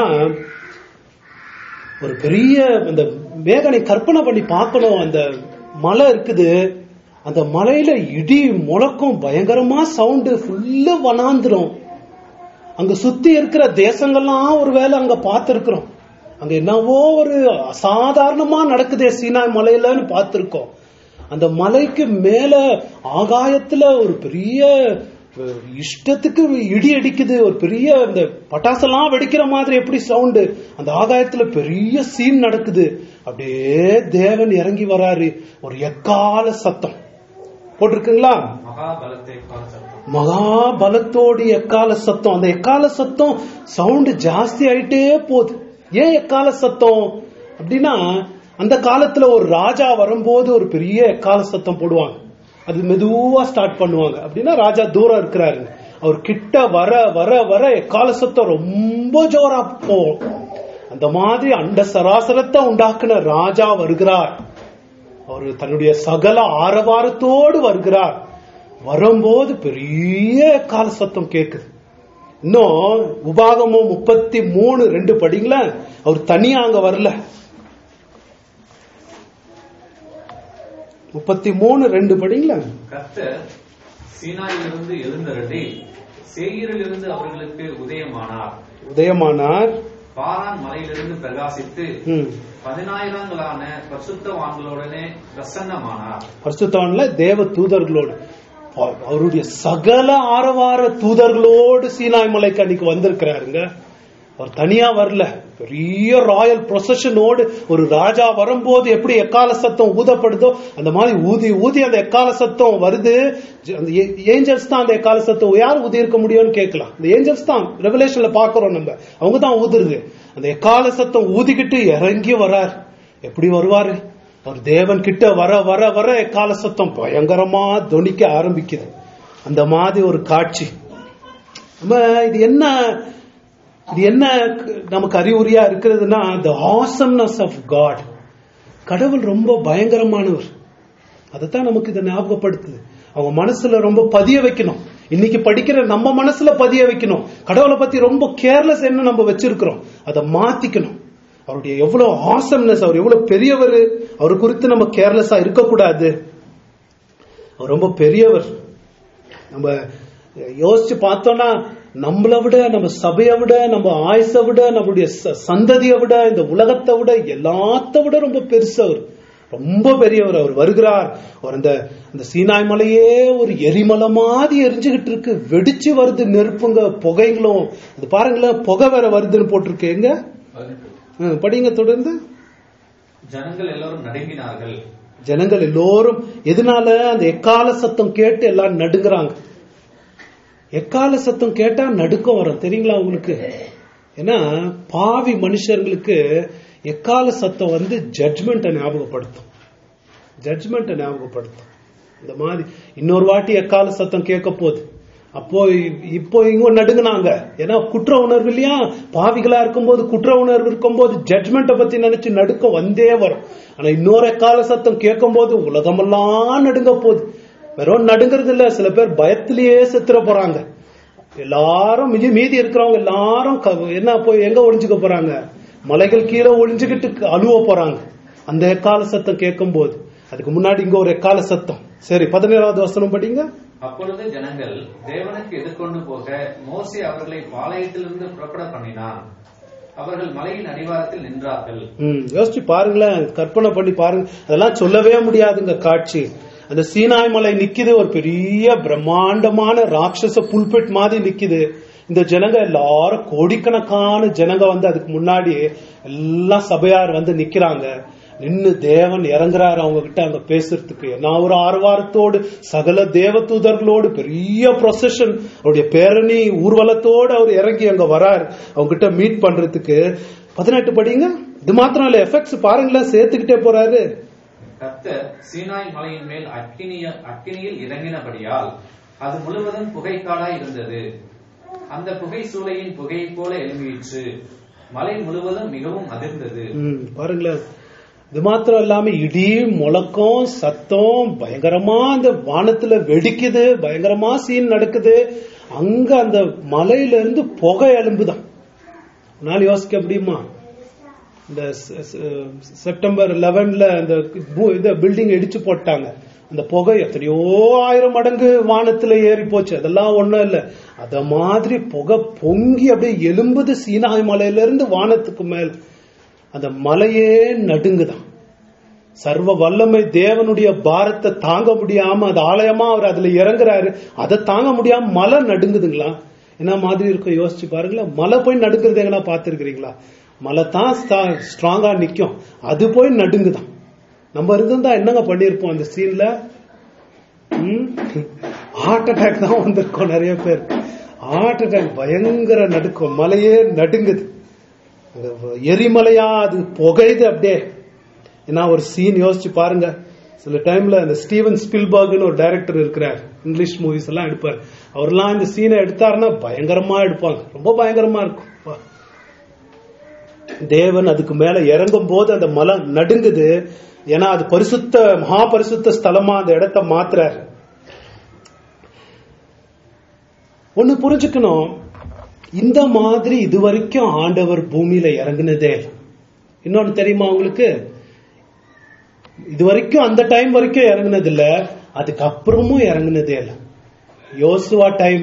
ஒரு பெரிய அந்த வேகனை கற்பனை பண்ணி பார்க்கணும் அந்த மலை இருக்குது அந்த மலையில இடி முழக்கம் பயங்கரமா சவுண்டு ஃபுல்லு வனாந்துரும் அங்க சுத்தி இருக்கிற தேசங்கள்லாம் ஒருவேளை அங்க பார்த்திருக்கிறோம் அங்க என்னவோ ஒரு அசாதாரணமா நடக்குதே சீனாய் மலையிலன்னு பார்த்திருக்கோம் அந்த மலைக்கு மேல ஆகாயத்துல ஒரு பெரிய அஹ், இஷ்டத்துக்கு இடி அடிக்குது ஒரு பெரிய அந்த பட்டாசெல்லாம் வெடிக்கிற மாதிரி எப்படி சவுண்டு அந்த ஆகாயத்துல பெரிய சீன் நடக்குது அப்படியே தேவன் இறங்கி வராரு ஒரு எக்கால சத்தம் போட்டிருக்குங்களா மகாபலத்தை கால சத்தம் மகா பலத்தோடு எக்கால சத்தம் அந்த எக்கால சத்தம் சவுண்ட் ஜாஸ்தி ஆயிட்டே போகுது ஏன் எக்கால சத்தம் அப்படின்னா அந்த காலத்துல ஒரு ராஜா வரும்போது ஒரு பெரிய எக்கால சத்தம் போடுவாங்க அது மெதுவா ஸ்டார்ட் பண்ணுவாங்க அப்படின்னா ராஜா தூரம் இருக்கிறாருங்க அவர் கிட்ட வர வர வர எக்கால சத்தம் ரொம்ப ஜோரா போகும் அந்த மாதிரி அண்ட சராசரத்தை உண்டாக்குன ராஜா வருகிறார் அவர் தன்னுடைய சகல ஆரவாரத்தோடு வருகிறார் வரும்போது பெரிய கால சத்தம் கேக்குது இன்னும் உபாகமும் முப்பத்தி மூணு ரெண்டு படிங்களா அவர் தனியா அங்க வரல முப்பத்தி மூணு ரெண்டு படிங்களா கர்த்தர் சீனாயிலிருந்து எழுந்தருளி சேயரிலிருந்து அவர்களுக்கு உதயமானார் உதயமானார் பாரான் மலையிலிருந்து பிரகாசித்து ம். பதினாயிரங்களான பரிசுத்தவான்களுடனே பிரசன்னமானார் பரிசுத்தவான்ல தேவ தூதர்களோடு அவ- அவருடைய சகல ஆரவார தூதர்களோடு சீனாய் மலைக்கு அன்னைக்கு வந்திருக்கிறாருங்க அவர் தனியா வரல பெரிய ராயல் ப்ரொசஷனோடு ஒரு ராஜா வரும்போது எப்படி எக்கால சத்தம் ஊதப்படுதோ அந்த மாதிரி ஊதி ஊதி அந்த எக்கால சத்தம் வருது ஜ- அந்த ஏஞ்சல்ஸ் தான் அந்த எக்கால சத்தம் யார் ஊதி இருக்க முடியும்னு கேட்கலாம் அந்த ஏஞ்சல்ஸ் தான் ரெவலேஷன்ல பாக்குறோம் நம்ம அவங்க தான் ஊதுறது அந்த எக்கால சத்தம் ஊதிக்கிட்டு இறங்கி வரார் எப்படி வருவாரு அவர் தேவன் கிட்ட வர வர வர எக்கால சத்தம் பயங்கரமா தொனிக்க ஆரம்பிக்குது அந்த மாதிரி ஒரு காட்சி நம்ம இது என்ன இது என்ன க- நமக்கு அறிகுறியா இருக்கிறதுனா த ஆசம்னஸ் ஆஃப் காட் கடவுள் ரொம்ப பயங்கரமானவர் அதைத்தான் நமக்கு இதை ஞாபகப்படுத்துது அவங்க மனசுல ரொம்ப பதிய வைக்கணும் இன்னைக்கு படிக்கிற நம்ம மனசுல பதிய வைக்கணும் கடவுளை பத்தி ரொம்ப கேர்லெஸ் என்ன நம்ம வச்சிருக்கிறோம் அதை மாத்திக்கணும் அவருடைய எவ்வளவு ஆசம்னஸ் அவர் எவ்வளவு பெரியவர் அவர் குறித்து நம்ம கேர்லெஸ்ஸா இருக்கக்கூடாது அவர் ரொம்ப பெரியவர் நம்ம யோசிச்சு பார்த்தோம்னா நம்மளை விட நம்ம சபையை விட நம்ம ஆயுசை விட நம்மளுடைய ச- சந்ததியை விட இந்த உலகத்தை விட எல்லாத்த விட ரொம்ப பெருசவர் ரொம்ப பெரியவர் அவர் வருகிறார் அவர் அந்த அந்த சீனாய் மலையே ஒரு எரிமலை மாதிரி எரிஞ்சுகிட்டு இருக்கு வெடிச்சு வருது நெருப்புங்க புகைங்களும் அது பாருங்களேன் புகை வேற வருதுன்னு போட்டிருக்கு எங்க ம், படிங்க தொடர்ந்து ஜனங்கள் எல்லோரும் நடுங்கினார்கள் ஜனங்கள் எல்லோரும் எதனால அந்த எக்கால சத்தம் கேட்டு எல்லாம் நடுங்குறாங்க எக்கால சத்தம் கேட்டா நடுக்கம் வரும் தெரியுங்களா உங்களுக்கு ஏன்னா பாவி மனுஷர்களுக்கு எக்கால சத்தம் வந்து ஜட்ஜ்மெண்ட்டை ஞாபகப்படுத்தும் ஜட்ஜ்மெண்ட்டை ஞாபகப்படுத்தும் இந்த மாதிரி இன்னொரு வாட்டி எக்கால சத்தம் கேட்க போகுது அப்போ இ- இப்போ இங்க நடுங்குனாங்க ஏன்னா குற்ற உணர்வு இல்லையா பாவிகளா இருக்கும்போது குற்ற உணர்வு இருக்கும்போது ஜட்ஜ்மெண்ட்டை பத்தி நினைச்சு நடுக்கம் வந்தே வரும் ஆனா இன்னொரு எக்கால சத்தம் கேட்கும்போது உலகமெல்லாம் நடுங்க போகுது வெறும் நடுங்கிறது இல்ல சில பேர் பயத்திலேயே செத்துற போறாங்க எல்லாரும் மீதி மீதி இருக்கிறவங்க எல்லாரும் க- என்ன போய் எங்க ஒளிஞ்சுக்க போறாங்க மலைகள் கீழே ஒளிஞ்சுக்கிட்டு அழுவ போறாங்க அந்த எக்கால சத்தம் கேட்கும்போது அதுக்கு முன்னாடி இங்க ஒரு எக்கால சத்தம் சரி பதினேழாவது வசனம் படிங்க அப்பொழுது ஜனங்கள் தேவனுக்கு எதிர்கொண்டு போக மோசே அவர்களை பாளையத்திலிருந்து புறப்பட பண்ணினான் அவர்கள் மலையின் அடிவாரத்தில் நின்றார்கள் ம், யோசிச்சு பாருங்களேன் கற்பனை பண்ணி பாருங்க அதெல்லாம் சொல்லவே முடியாதுங்க காட்சி அந்த சீனாய் மலை நிக்குது ஒரு பெரிய பிரம்மாண்டமான ராட்சச புல்பெட் மாதிரி நிக்குது இந்த ஜனங்க எல்லாரும் கோடிக்கணக்கான ஜனங்க வந்து அதுக்கு முன்னாடி எல்லாம் சபையார் வந்து நிக்கிறாங்க நின்னு தேவன் இறங்குறாரு அவங்க கிட்ட அங்க பேசுறதுக்கு நான் ஒரு ஆர்வாரத்தோடு சகல தேவதூதர்களோடு பெரிய ப்ரொசஷன் அவருடைய பேரணி ஊர்வலத்தோடு அவர் இறங்கி அங்க வரார் அவங்க கிட்ட மீட் பண்றதுக்கு பதினெட்டு படிங்க இது மாத்திரம் இல்ல எஃபெக்ட்ஸ் பாருங்களேன் சேர்த்துக்கிட்டே போறாரு கர்த்தர் சீனாய் மலையின் மேல் அக்கினிய அக்கினியில் இறங்கினபடியால் அது முழுவதும் புகைக்காடாய் இருந்தது அந்த புகை சூளையின் புகையைப் போல எழும்பிற்று மலை முழுவதும் மிகவும் அதிர்ந்தது ம், பாருங்களேன் இது மாத்திரம் இல்லாம இடி முழக்கம் சத்தம் பயங்கரமா அந்த வானத்துல வெடிக்குது பயங்கரமா சீன் நடக்குது அங்க அந்த மலையில இருந்து புகை எலும்புதான் நாள் யோசிக்க முடியுமா இந்த செ- செ- செப்டம்பர் 11ல அந்த பூ- இந்த பில்டிங் இடிச்சு போட்டாங்க அந்த புகை எத்தனையோ ஆயிரம் மடங்கு வானத்துல ஏறி போச்சு அதெல்லாம் ஒண்ணும் இல்ல அத மாதிரி புகை பொங்கி அப்படியே எலும்புது சீனாய் மலையில இருந்து வானத்துக்கு மேல் அந்த மலையே நடுங்குதான் சர்வ வல்லமை தேவனுடைய பாரத்தை தாங்க முடியாம அது ஆலயமா அவர் அதுல இறங்குறாரு அதை தாங்க முடியாம மலை நடுங்குதுங்களா என்ன மாதிரி இருக்கும் யோசிச்சு பாருங்களேன் மலை போய் நடுங்கிறது எங்கன்னா பார்த்திருக்கிறீங்களா மலை தான் ஸ்ட்ராங்கா நிக்கும் அது போய் நடுங்குதான் நம்ம இருந்திருந்தா என்னங்க பண்ணிருப்போம் அந்த சீன்ல ஹார்ட் அட்டாக் தான் வந்திருக்கோம் நிறைய பேர் ஹார்ட் அட்டாக் பயங்கர நடுக்கம் மலையே நடுங்குது அந்த எரிமலையா அது புகையுது அப்படியே ஏன்னா ஒரு சீன் யோசிச்சு பாருங்க சில டைம்ல அந்த ஸ்டீவன் ஸ்பில்பர்க்னு ஒரு டைரக்டர் இருக்கிறார் இங்கிலீஷ் மூவிஸ் எல்லாம் எடுப்பார் அவர்லாம் இந்த சீனை எடுத்தாருன்னா பயங்கரமா எடுப்பாங்க ரொம்ப பயங்கரமா இருக்கும் அப்பா. தேவன் அதுக்கு மேல இறங்கும் போது அந்த மலை நடுங்குது ஏன்னா அது பரிசுத்த மகா பரிசுத்த ஸ்தலமா அந்த இடத்த மாத்துறாரு ஒண்ணு புரிஞ்சுக்கணும் இந்த மாதிரி இதுவரைக்கும் ஆண்டவர் பூமியில இறங்குனதே இல்ல. இன்னொன்னு தெரியுமா உங்களுக்கு இது வரைக்கும் அந்த டைம் வரைக்கும் இறங்குனது இல்ல அதுக்கப்புறமும் இறங்குனதே இல்ல யோசுவா டைம்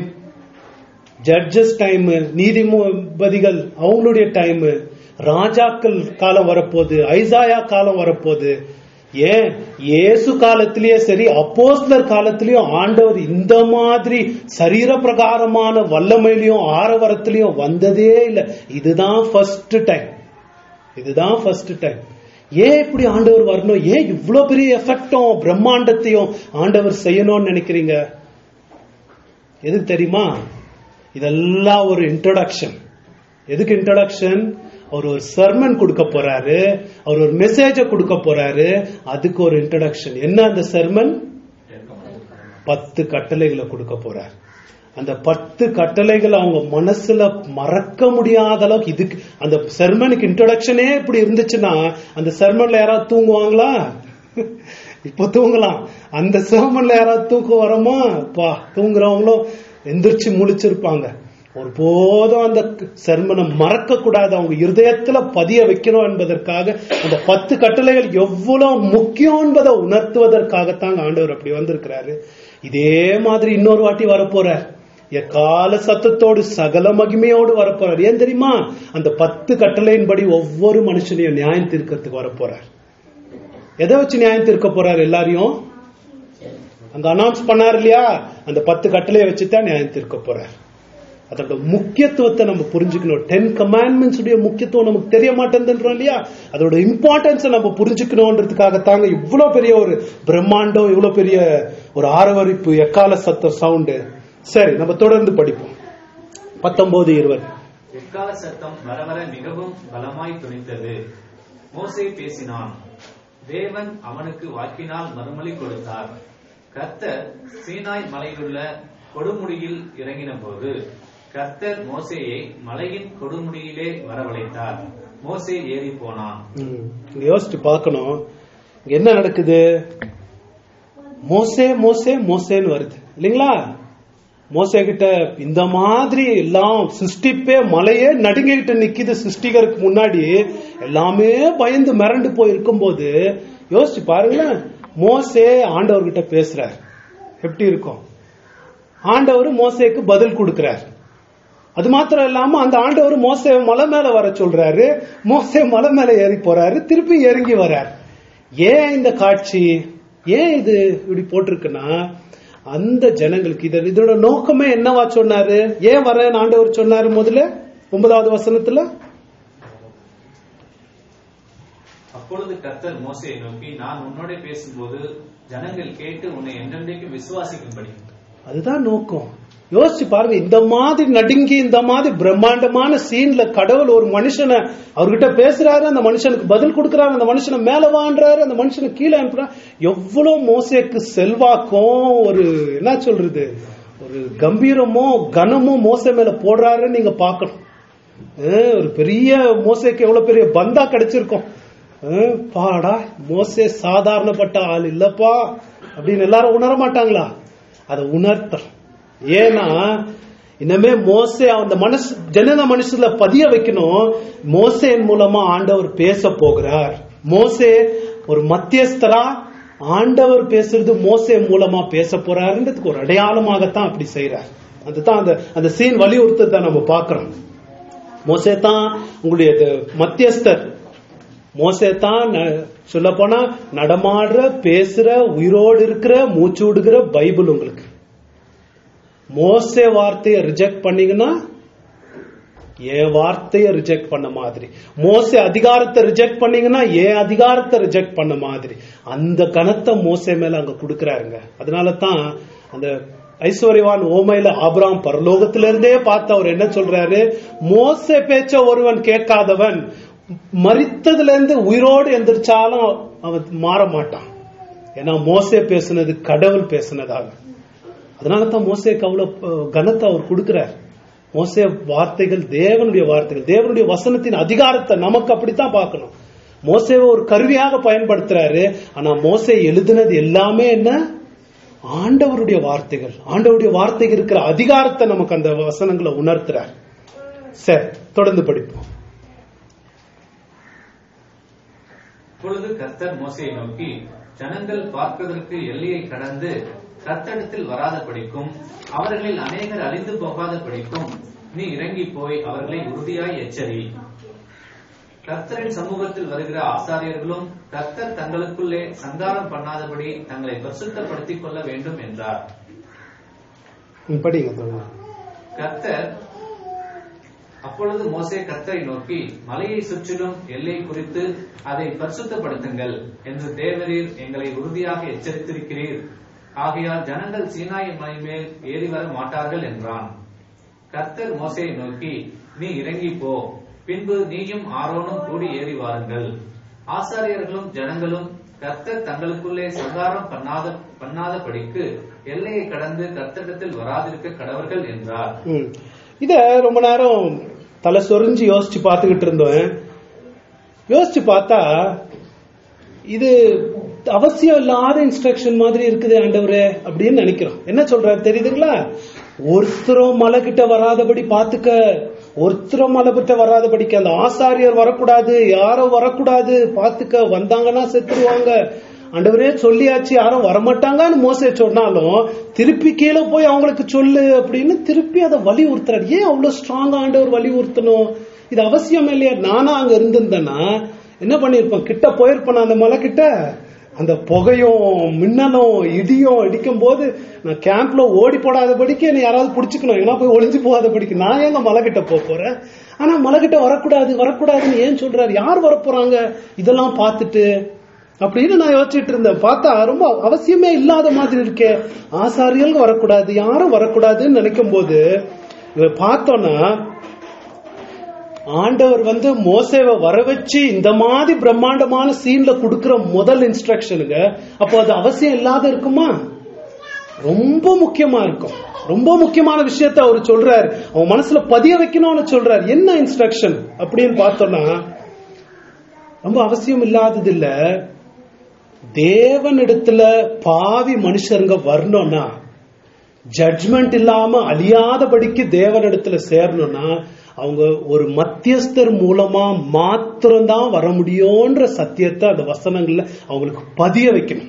ஜட்ஜஸ் டைம் நீதிபதிகள் அவங்களுடைய டைம் ராஜாக்கள் காலம் வரப்போகுது ஐசாயா காலம் வரப்போகுது ஏன் இயேசு காலத்திலேயே சரி அப்போஸ்லர் காலத்திலயும் ஆண்டவர் இந்த மாதிரி சரீர பிரகாரமான வல்லமையிலையும் ஆரவரத்திலையும் வந்ததே இல்லை இதுதான் ஃபர்ஸ்ட் டைம் இதுதான் ஃபர்ஸ்ட் டைம் ஏன் இப்படி ஆண்டவர் வரணும் ஏன் இவ்வளவு பெரிய எஃபெக்டும் பிரம்மாண்டத்தையும் ஆண்டவர் செய்யணும்னு நினைக்கிறீங்க எதுக்கு தெரியுமா இதெல்லாம் ஒரு இன்ட்ரோடக்ஷன் எதுக்கு இன்ட்ரோடக்ஷன் அவர் ஒரு சர்மன் கொடுக்க போறாரு அவர் ஒரு மெசேஜ கொடுக்க போறாரு அதுக்கு ஒரு இன்ட்ரோடக்ஷன் என்ன அந்த சர்மன் பத்து கட்டளைகளை கொடுக்க போறார் அந்த பத்து கட்டளைகள் அவங்க மனசுல மறக்க முடியாத அளவுக்கு இதுக்கு அந்த சர்மனுக்கு இன்ட்ரோடக்ஷனே இப்படி இருந்துச்சுன்னா அந்த சர்மன்ல யாராவது தூங்குவாங்களா இப்ப தூங்கலாம் அந்த சர்மன்ல யாராவது தூக்கம் வரமா பா தூங்குறவங்களும் எந்திரிச்சு முழிச்சிருப்பாங்க ஒரு போதும் அந்த சர்மனை மறக்க கூடாது அவங்க இருதயத்துல பதிய வைக்கணும் என்பதற்காக அந்த பத்து கட்டளைகள் எவ்வளவு முக்கியம் என்பதை உணர்த்துவதற்காகத்தான் ஆண்டவர் அப்படி வந்திருக்கிறாரு இதே மாதிரி இன்னொரு வாட்டி வரப்போறார் எக்கால சத்தத்தோடு சகல மகிமையோடு வரப்போறார் ஏன் தெரியுமா அந்த பத்து கட்டளையின்படி ஒவ்வொரு மனுஷனையும் நியாயம் தீர்க்கறதுக்கு வரப்போறார் எதை வச்சு நியாயம் தீர்க்க போறார் எல்லாரையும் அங்க அனௌன்ஸ் பண்ணார் இல்லையா அந்த பத்து கட்டளையை வச்சுதான் நியாயம் தீர்க்க போறார் அதோட முக்கியத்துவத்தை நம்ம புரிஞ்சுக்கணும் டென் கமாண்ட்மெண்ட்ஸ் உடைய முக்கியத்துவம் நமக்கு தெரிய மாட்டேங்குதுன்றோம் இல்லையா அதோட இம்பார்ட்டன்ஸை நம்ம புரிஞ்சுக்கணும்ன்றதுக்காக தாங்க இவ்வளவு பெரிய ஒரு பிரம்மாண்டம் இவ்வளவு பெரிய ஒரு ஆரவரிப்பு எக்கால சத்தம் சவுண்டு சரி நம்ம தொடர்ந்து படிப்போம் பத்தொன்பது இருபது எக்கால சத்தம் வர வர மிகவும் பலமாய் துணித்தது மோசே பேசினான் தேவன் அவனுக்கு வாக்கினால் மறுமொழி கொடுத்தார் கர்த்தர் சீனாய் மலையிலுள்ள கொடுமுடியில் இறங்கின போது கர்த்தர் மோசேயை மலையின் கொடுமுடியிலே வரவழைத்தார் மோசே ஏறி போனான் ம். இங்க யோசிச்சு பார்க்கணும் இங்க என்ன நடக்குது மோசே மோசே மோசேன்னு வருது இல்லைங்களா மோசே கிட்ட இந்த மாதிரி எல்லாம் சிருஷ்டிப்பே மலையே நடுங்கிட்டு நிக்குது சிருஷ்டிகருக்கு முன்னாடி எல்லாமே பயந்து மிரண்டு போய் இருக்கும்போது யோசிச்சு பாருங்களேன் மோசே ஆண்டவர்கிட்ட பேசுறார் எப்படி இருக்கும் ஆண்டவர் மோசேக்கு பதில் கொடுக்கிறார் அது மாத்திரம் இல்லாம அந்த ஆண்டவர் மோசே மலை மேல வர சொல்றாரு மோசே மலை மேல ஏறி போறாரு திருப்பி இறங்கி வர்றார் ஏன் இந்த காட்சி ஏன் இது இப்படி போட்டிருக்குன்னா அந்த ஜனங்களுக்கு இத இதோட நோக்கமே என்னவா சொன்னாரு ஏன் வரேன் ஆண்டவர் சொன்னாரு முதல்ல ஒன்பதாவது வசனத்துல அப்பொழுது கர்த்தர் மோசையை நோக்கி நான் உன்னோட பேசும்போது ஜனங்கள் கேட்டு உன்னை என்றென்றைக்கும் விசுவாசிக்கும்படி அதுதான் நோக்கம் யோசிச்சு பாருங்க இந்த மாதிரி நடுங்கி இந்த மாதிரி பிரம்மாண்டமான சீன்ல கடவுள் ஒரு மனுஷனை அவர்கிட்ட பேசுறாரு அந்த மனுஷனுக்கு பதில் கொடுக்கறாரு அந்த மனுஷனை மேல வாண்டுறாரு அந்த மனுஷனை கீழே அனுப்புறாரு எவ்வளவு மோசேக்கு செல்வாக்கும் ஒரு என்ன சொல்றது ஒரு கம்பீரமோ கனமோ மோசை மேல போடுறாருன்னு நீங்க பார்க்கணும் அஹ் ஒரு பெரிய மோசேக்கு எவ்வளவு பெரிய பந்தா கிடைச்சிருக்கும் அஹ் பாடா மோசே சாதாரணப்பட்ட ஆள் இல்லப்பா அப்படின்னு எல்லாரும் உணர மாட்டாங்களா அதை உணர்த்தணும் ஏன்னா இனிமே மோசே அந்த மனசு ஜனன மனுஷத்துல பதிய வைக்கணும் மோசேன் மூலமா ஆண்டவர் பேச போகிறார் மோசே ஒரு மத்தியஸ்தரா ஆண்டவர் பேசுறது மோசே மூலமா பேச போறாருன்றதுக்கு ஒரு அடையாளமாகத்தான் அப்படி செய்யறார் அதுதான் அந்த அந்த சீன் வலியுறுத்தத்தை நம்ம பார்க்கிறோம் மோசே தான் உங்களுடைய இது மத்தியஸ்தர் மோசே தான் சொல்ல போனா நடமாடுற பேசுற உயிரோடு இருக்கிற மூச்சு விடுகிற பைபிள் உங்களுக்கு மோசே வார்த்தையை ரிஜெக்ட் பண்ணீங்கன்னா என் வார்த்தையை ரிஜெக்ட் பண்ண மாதிரி மோசே அதிகாரத்தை ரிஜெக்ட் பண்ணீங்கன்னா என் அதிகாரத்தை ரிஜெக்ட் பண்ண மாதிரி அந்த கணத்தை மோசே மேல அங்க கொடுக்கறாருங்க அதனால தான் அந்த ஐஸ்வர்யவான் ஓமையில ஆபிராம் பரலோகத்திலிருந்தே பார்த்து அவர் என்ன சொல்றாரு மோசே பேச்ச ஒருவன் கேட்காதவன் மரித்ததுல இருந்து உயிரோடு எந்திரிச்சாலும் அவன் மாற மாட்டான் ஏன்னா மோசே பேசுனது கடவுள் பேசுனதாக அதனால தான் மோசேக்கு அவ்வளவு அஹ், கனத்தை அவர் கொடுக்கிறார் மோசே வார்த்தைகள் தேவனுடைய வார்த்தைகள் தேவனுடைய வசனத்தின் அதிகாரத்தை நமக்கு அப்படித்தான் பார்க்கணும் மோசேவை ஒரு கருவியாக பயன்படுத்துறாரு ஆனா மோசே எழுதுனது எல்லாமே என்ன ஆண்டவருடைய வார்த்தைகள் ஆண்டவருடைய வார்த்தைக்கு இருக்கிற அதிகாரத்தை நமக்கு அந்த வசனங்களை உணர்த்துறார் சரி தொடர்ந்து படிப்போம் அப்பொழுது கர்த்தர் மோசையை நோக்கி ஜனங்கள் பார்ப்பதற்கு எல்லையை கடந்து கர்த்தரிடத்தில் வராத படிக்கும் அவர்களில் அநேகர் அழிந்து போகாத படிக்கும் நீ இறங்கி போய் அவர்களை உறுதியாய் எச்சரி கர்த்தரின் சமூகத்தில் வருகிற ஆசாரியர்களும் கர்த்தர் தங்களுக்குள்ளே சங்காரம் பண்ணாதபடி தங்களை பரிசுத்தப்படுத்திக் கொள்ள வேண்டும் என்றார் ம், படிங்க தொடர்ந்து. கர்த்தர் அப்பொழுது மோசே கர்த்தரை நோக்கி மலையை சுற்றிலும் எல்லை குறித்து அதை பரிசுத்தப்படுத்துங்கள் என்று தேவரீர் எங்களை உறுதியாக எச்சரித்திருக்கிறீர் ஆகையால் ஜனங்கள் சீனாய் மலை மேல் ஏறி வர மாட்டார்கள் என்றான் கர்த்தர் மோசையை நோக்கி நீ இறங்கி போ பின்பு நீயும் ஆரோனும் கூடி ஏறி வாருங்கள் ஆசாரியர்களும் ஜனங்களும் கர்த்தர் தங்களுக்குள்ளே சங்காரம் பண்ணாத பண்ணாதபடிக்கு எல்லையை கடந்து கர்த்தரிடத்தில் வராதிருக்க கடவர்கள் என்றார் ம். இத ரொம்ப நேரம் தலை சொரிஞ்சு யோசிச்சு பார்த்துக்கிட்டு இருந்தோம் யோசிச்சு பார்த்தா இது அவசியம் இல்லாத இன்ஸ்ட்ரக்ஷன் மாதிரி இருக்குது ஆண்டவரே அப்படின்னு நினைக்கிறோம் என்ன சொல்றாரு தெரியுதுங்களா ஒருத்தரும் மலை கிட்ட வராதபடி பாத்துக்க ஒருத்தரும் மலை கிட்ட வராதபடிக்கு அந்த ஆசாரியர் வரக்கூடாது யாரும் வரக்கூடாது பாத்துக்க வந்தாங்கன்னா செத்துருவாங்க ஆண்டவரே சொல்லியாச்சு யாரும் வரமாட்டாங்கன்னு மோசே சொன்னாலும் திருப்பி கீழே போய் அவங்களுக்கு சொல்லு அப்படின்னு திருப்பி அதை வலியுறுத்துறாரு ஏன் அவ்வளவு ஸ்ட்ராங்கா ஆண்டவர் வலியுறுத்தணும் இது அவசியம் இல்லையா நானா அங்க இருந்திருந்தேன்னா என்ன பண்ணிருப்பேன் கிட்ட போயிருப்பேன் அந்த மலை கிட்ட அந்த புகையும் மின்னலும் இடியும் அடிக்கும் போது நான் கேம்ப்ல ஓடி போடாதபடிக்கு என்னை யாராவது பிடிச்சிக்கணும் ஏன்னா போய் ஒளிஞ்சு போகாதபடிக்கு நான் ஏங்க மலை கிட்ட போக போறேன் ஆனா மலை கிட்ட வரக்கூடாது வரக்கூடாதுன்னு ஏன் சொல்றாரு யார் வரப்போறாங்க இதெல்லாம் பார்த்துட்டு அப்படின்னு நான் யோசிச்சுட்டு இருந்தேன் பார்த்தா ரொம்ப அவசியமே இல்லாத மாதிரி இருக்கே ஆசாரியர்கள் வரக்கூடாது யாரும் வரக்கூடாதுன்னு நினைக்கும் போது இதை பார்த்தோம்னா ஆண்டவர் வந்து மோசேவை வர வச்சு இந்த மாதிரி பிரம்மாண்டமான சீன்ல கொடுக்கிற முதல் இன்ஸ்ட்ரக்ஷனுங்க அப்போ அது அவசியம் இல்லாத இருக்குமா ரொம்ப முக்கியமா இருக்கும் ரொம்ப முக்கியமான விஷயத்த அவர் சொல்றாரு அவன் மனசுல பதிய வைக்கணும்னு சொல்றாரு என்ன இன்ஸ்ட்ரக்ஷன் அப்படின்னு பார்த்தோம்னா ரொம்ப அவசியம் இல்லாதது இல்ல தேவனிடத்துல பாவி மனுஷருங்க வரணும்னா ஜட்ஜ்மெண்ட் இல்லாம அழியாதபடிக்கு தேவனிடத்துல சேரணும்னா அவங்க ஒரு மத்தியஸ்தர் மூலமா மாத்திரம்தான் வர முடியும்ன்ற சத்தியத்தை அந்த வசனங்கள்ல அவங்களுக்கு பதிய வைக்கணும்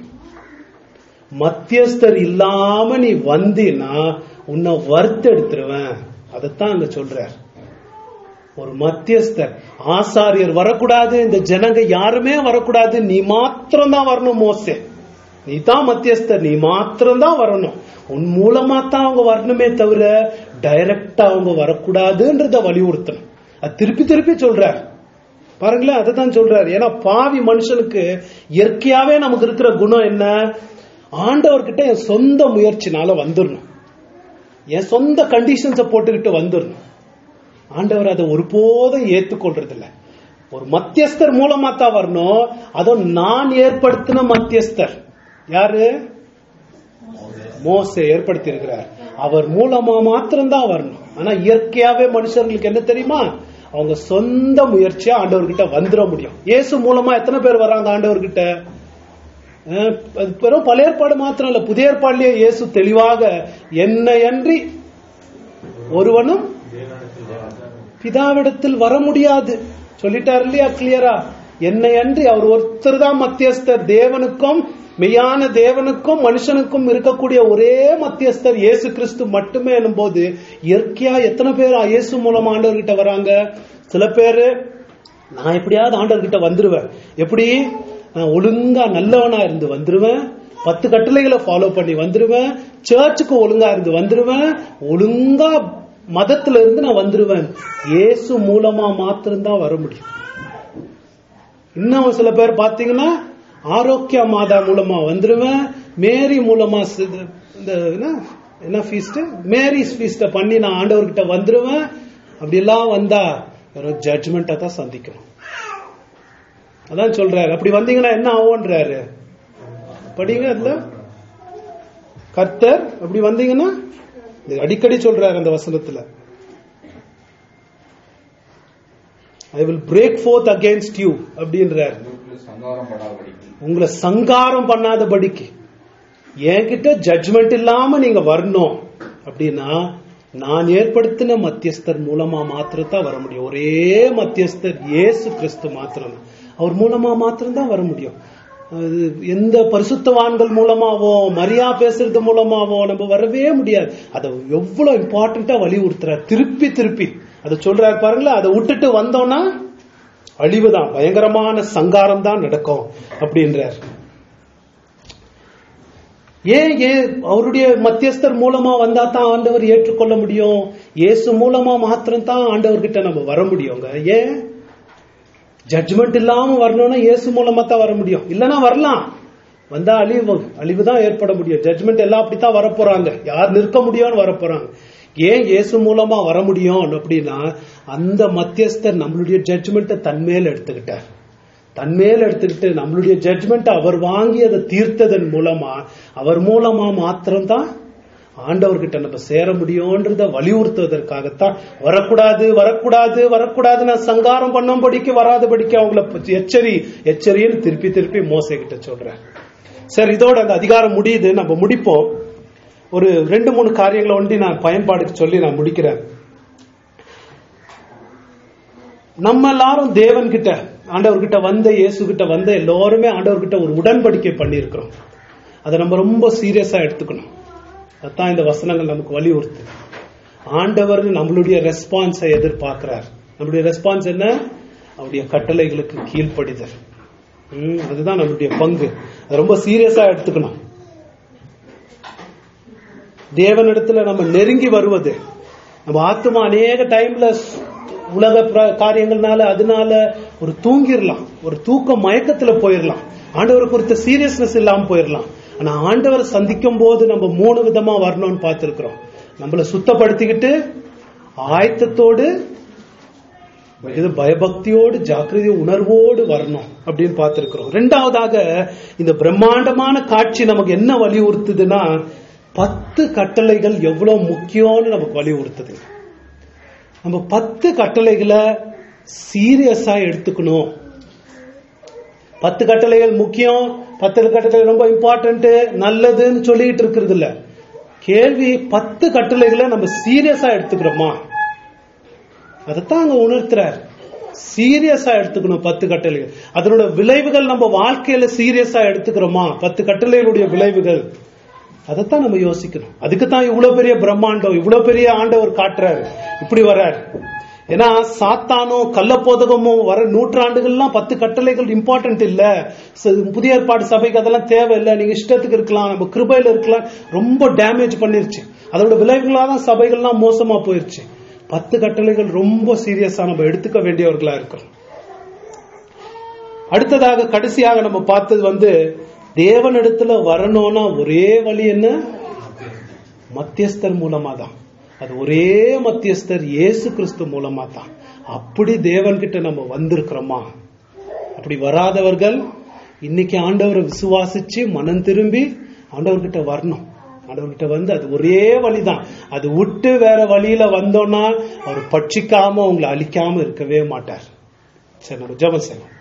மத்தியஸ்தர் இல்லாம நீ வந்தீன்னா உன்னை வறுத்தெடுத்துருவேன் அதைத்தான் அங்க சொல்றார் ஒரு மத்தியஸ்தர் ஆசாரியர் வரக்கூடாது இந்த ஜனங்க யாருமே வரக்கூடாது நீ மாத்திரம் தான் வரணும் மோசே நீ தான் மத்தியஸ்தர் நீ மாத்திரம் தான் வரணும் உன் மூலமா தான் அவங்க வரணுமே தவிர டைரக்டா அவங்க வரக்கூடாதுன்றத வலியுறுத்தணும் அது திருப்பி திருப்பி சொல்றார் பாருங்களேன் அதை தான் சொல்றாரு ஏன்னா பாவி மனுஷனுக்கு இயற்கையாவே நமக்கு இருக்கிற குணம் என்ன ஆண்டவர்கிட்ட என் சொந்த முயற்சினால வந்துடணும் என் சொந்த கண்டிஷன்ஸை போட்டுக்கிட்டு வந்துடணும் ஆண்டவர் அதை ஒருபோதும் ஏத்துக்கொள்றது இல்ல ஒரு மத்தியஸ்தர் மூலமா தான் வரணும் அதுவும் நான் ஏற்படுத்தின மத்தியஸ்தர் யாரு மோசே ஏற்படுத்தி இருக்கிறார் அவர் மூலமா மாத்திரம்தான் வரணும் ஆனா இயற்கையாவே மனுஷர்களுக்கு என்ன தெரியுமா அவங்க சொந்த முயற்சியா ஆண்டவர்கிட்ட வந்துட முடியும் இயேசு மூலமா எத்தனை பேர் வராங்க ஆண்டவர்கிட்ட அஹ், அது வெறும் பழைய ஏற்பாடு மாத்திரம் இல்ல புதிய ஏற்பாடுலயே இயேசு தெளிவாக என்னை அன்றி ஒருவனும் பிதாவிடத்தில் வர முடியாது சொல்லிட்டார் இல்லையா கிளியரா என்னை அன்றி அவர் ஒருத்தர் தான் மத்தியஸ்தர் தேவனுக்கும் மெய்யான தேவனுக்கும் மனுஷனுக்கும் இருக்கக்கூடிய ஒரே மத்தியஸ்தர் இயேசு கிறிஸ்து மட்டுமே எனும்போது இயற்கையா எத்தனை பேர் இயேசு மூலம் ஆண்டவர்கிட்ட வராங்க சில பேரு நான் எப்படியாவது ஆண்டவர்கிட்ட வந்துருவேன் எப்படி நான் ஒழுங்கா நல்லவனா இருந்து வந்துருவேன் பத்து கட்டளைகளை ஃபாலோ பண்ணி வந்துருவேன் சர்ச்சுக்கு ஒழுங்கா இருந்து வந்துருவேன் ஒழுங்கா மதத்துல இருந்து நான் வந்துருவேன் இயேசு மூலமா மாத்திரம்தான் வர முடியும் இன்னும் சில பேர் பாத்தீங்கன்னா ஆரோக்கிய மாதா மூலமா வந்துருவேன் மேரி மூலமா சி- இந்த என்ன என்ன ஃபீஸ்ட் மேரிஸ் ஃபீஸ்ட பண்ணி நான் ஆண்டவர்கிட்ட வந்துருவேன் அப்படி எல்லாம் வந்தா வெறும் ஜட்ஜ்மெண்ட்டை தான் சந்திக்கணும் அதான் சொல்றாரு அப்படி வந்தீங்கன்னா என்ன ஆகும்ன்றாரு படிங்க அதுல கர்த்தர் அப்படி வந்தீங்கன்னா இது அடிக்கடி சொல்றாரு அந்த வசனத்துல I will break forth against you அப்படின்றாரு உங்களுக்கு சங்காரம் படாதபடிக்கு உங்களை சங்காரம் பண்ணாதபடிக்கு என்கிட்ட ஜட்ஜ்மெண்ட் இல்லாம நீங்க வரணும் அப்படின்னா நான் ஏற்படுத்தின மத்தியஸ்தர் மூலமா மாத்திரத்தான் வர முடியும் ஒரே மத்தியஸ்தர் இயேசு கிறிஸ்து மாத்திரம் அவர் மூலமா மாத்திரம் தான் வர முடியும் அது எந்த பரிசுத்தவான்கள் மூலமாவோ மரியா பேசுறது மூலமாவோ நம்ம வரவே முடியாது அதை எவ்வளவு இம்பார்ட்டண்டா வலியுறுத்துறார் திருப்பி திருப்பி அதை சொல்றாரு பாருங்களேன் அதை விட்டுட்டு வந்தோம்னா அழிவுதான் பயங்கரமான சங்காரம் தான் நடக்கும் அப்படின்றார் ஏன் ஏன் அவருடைய மத்தியஸ்தர் மூலமா வந்தா தான் ஆண்டவர் ஏற்றுக்கொள்ள முடியும் இயேசு மூலமா மாத்திரம் தான் ஆண்டவர்கிட்ட நம்ம வர முடியுங்க ஏன் ஜட்ஜ்மெண்ட் இல்லாம வரணும்னா இயேசு மூலமா தான் வர முடியும் இல்லனா வரலாம் வந்தா அழிவு அழிவு தான் ஏற்பட முடியும் ஜட்ஜ்மெண்ட் எல்லாம் அப்படித்தான் வரப்போறாங்க யார் நிற்க முடியும்னு வரப்போறாங்க ஏன் இயேசு மூலமா வர முடியும் அப்படின்னா அந்த மத்தியஸ்தர் நம்மளுடைய ஜட்ஜ்மெண்ட்டை தன்மேல் எடுத்துக்கிட்டார் தன்மேல் எடுத்துக்கிட்டு நம்மளுடைய ஜட்ஜ்மெண்ட் அவர் வாங்கி அதை தீர்த்ததன் மூலமா அவர் மூலமா மாத்திரம்தான் ஆண்டவர்கிட்ட நம்ம சேர முடியும்ன்றத வலியுறுத்துவதற்காகத்தான் வரக்கூடாது வரக்கூடாது வரக்கூடாது நான் சங்காரம் பண்ணும்படிக்கு வராதபடிக்கு அவங்கள பத்தி எச்சரி எச்சரின்னு திருப்பி திருப்பி மோசை கிட்ட சொல்றேன் சரி இதோட அந்த அதிகாரம் முடியுது நம்ம முடிப்போம் ஒரு ரெண்டு மூணு காரியங்களை ஒண்டி நான் பயன்பாடுக்கு சொல்லி நான் முடிக்கிறேன் நம்ம எல்லாரும் தேவன் கிட்ட ஆண்டவர்கிட்ட வந்த இயேசு கிட்ட வந்த எல்லாருமே ஆண்டவர்கிட்ட ஒரு உடன்படிக்கை பண்ணியிருக்கிறோம் அதை நம்ம ரொம்ப சீரியஸா எடுத்துக்கணும் அதான் இந்த வசனங்கள் நமக்கு வலியுறுத்து ஆண்டவர் நம்மளுடைய ரெஸ்பான்ஸை எதிர்பார்க்கிறார் நம்மளுடைய ரெஸ்பான்ஸ் என்ன அவருடைய கட்டளைகளுக்கு கீழ்ப்படிதல் ம், அதுதான் நம்மளுடைய பங்கு அதை ரொம்ப சீரியஸா எடுத்துக்கணும் தேவனிடத்துல நம்ம நெருங்கி வருவது நம்ம ஆத்மா அநேக டைம்ல உலக பிர- காரியங்கள்னால அதனால ஒரு தூங்கிடலாம் ஒரு தூக்க மயக்கத்துல போயிடலாம் ஆண்டவர் குறித்த சீரியஸ்னஸ் இல்லாம போயிடலாம் ஆனா ஆண்டவரை சந்திக்கும் போது நம்ம மூணு விதமா வரணும்னு பார்த்திருக்கிறோம் நம்மள சுத்தப்படுத்திக்கிட்டு ஆயத்தத்தோடு இது பயபக்தியோடு ஜாக்கிரதை உணர்வோடு வரணும் அப்படின்னு பார்த்திருக்கிறோம் ரெண்டாவதாக இந்த பிரம்மாண்டமான காட்சி நமக்கு என்ன வலியுறுத்துதுன்னா பத்து கட்டளைகள் எவ்வளவு முக்கியம்னு நமக்கு வலியுறுத்துது நம்ம பத்து கட்டளைகளை சீரியஸா எடுத்துக்கணும் பத்து கட்டளைகள் முக்கியம் பத்து கட்டளைகள் ரொம்ப இம்பார்ட்டன்ட் நல்லதுன்னு சொல்லிட்டு இருக்கிறது இல்ல கேள்வி பத்து கட்டளைகளை நம்ம சீரியஸா எடுத்துக்கிறோமா அதைத்தான் அங்க உணர்த்துறார் சீரியஸா எடுத்துக்கணும் பத்து கட்டளைகள் அதனோட விளைவுகள் நம்ம வாழ்க்கையில சீரியஸா எடுத்துக்கிறோமா பத்து கட்டளைகளுடைய விளைவுகள் அதைத்தான் நம்ம யோசிக்கணும் அதுக்கு தான் இவ்வளவு பெரிய பிரம்மாண்டம் இவ்வளவு பெரிய ஆண்டவர் காட்டுறாரு இப்படி வர்றாரு ஏன்னா சாத்தானும் கள்ளப்போதகமும் வர நூற்றாண்டுகள்லாம் பத்து கட்டளைகள் இம்பார்ட்டன்ட் இல்ல ச- புதிய ஏற்பாடு சபைக்கு அதெல்லாம் தேவையில்லை நீங்க இஷ்டத்துக்கு இருக்கலாம் நம்ம கிருபையில இருக்கலாம் ரொம்ப டேமேஜ் பண்ணிருச்சு அதோட விளைவுகளாக தான் சபைகள்லாம் மோசமா போயிருச்சு பத்து கட்டளைகள் ரொம்ப சீரியஸா நம்ம எடுத்துக்க வேண்டியவர்களா இருக்கிறோம் அடுத்ததாக கடைசியாக நம்ம பார்த்தது வந்து தேவனிடத்துல வரணும்னா ஒரே வழி என்ன மத்தியஸ்தர் மூலமா தான் அது ஒரே மத்தியஸ்தர் இயேசு கிறிஸ்து மூலமா தான் அப்படி தேவன்கிட்ட நம்ம வந்திருக்கிறோமா அப்படி வராதவர்கள் இன்னைக்கு ஆண்டவரை விசுவாசிச்சு மனம் திரும்பி ஆண்டவர்கிட்ட வரணும் ஆண்டவர்கிட்ட வந்து அது ஒரே வழிதான் அது விட்டு வேற வழியில வந்தோம்னா அவர் பட்சிக்காம உங்களை அழிக்காம இருக்கவே மாட்டார் சரி நம்ம ஜெபம் செய்யலாம்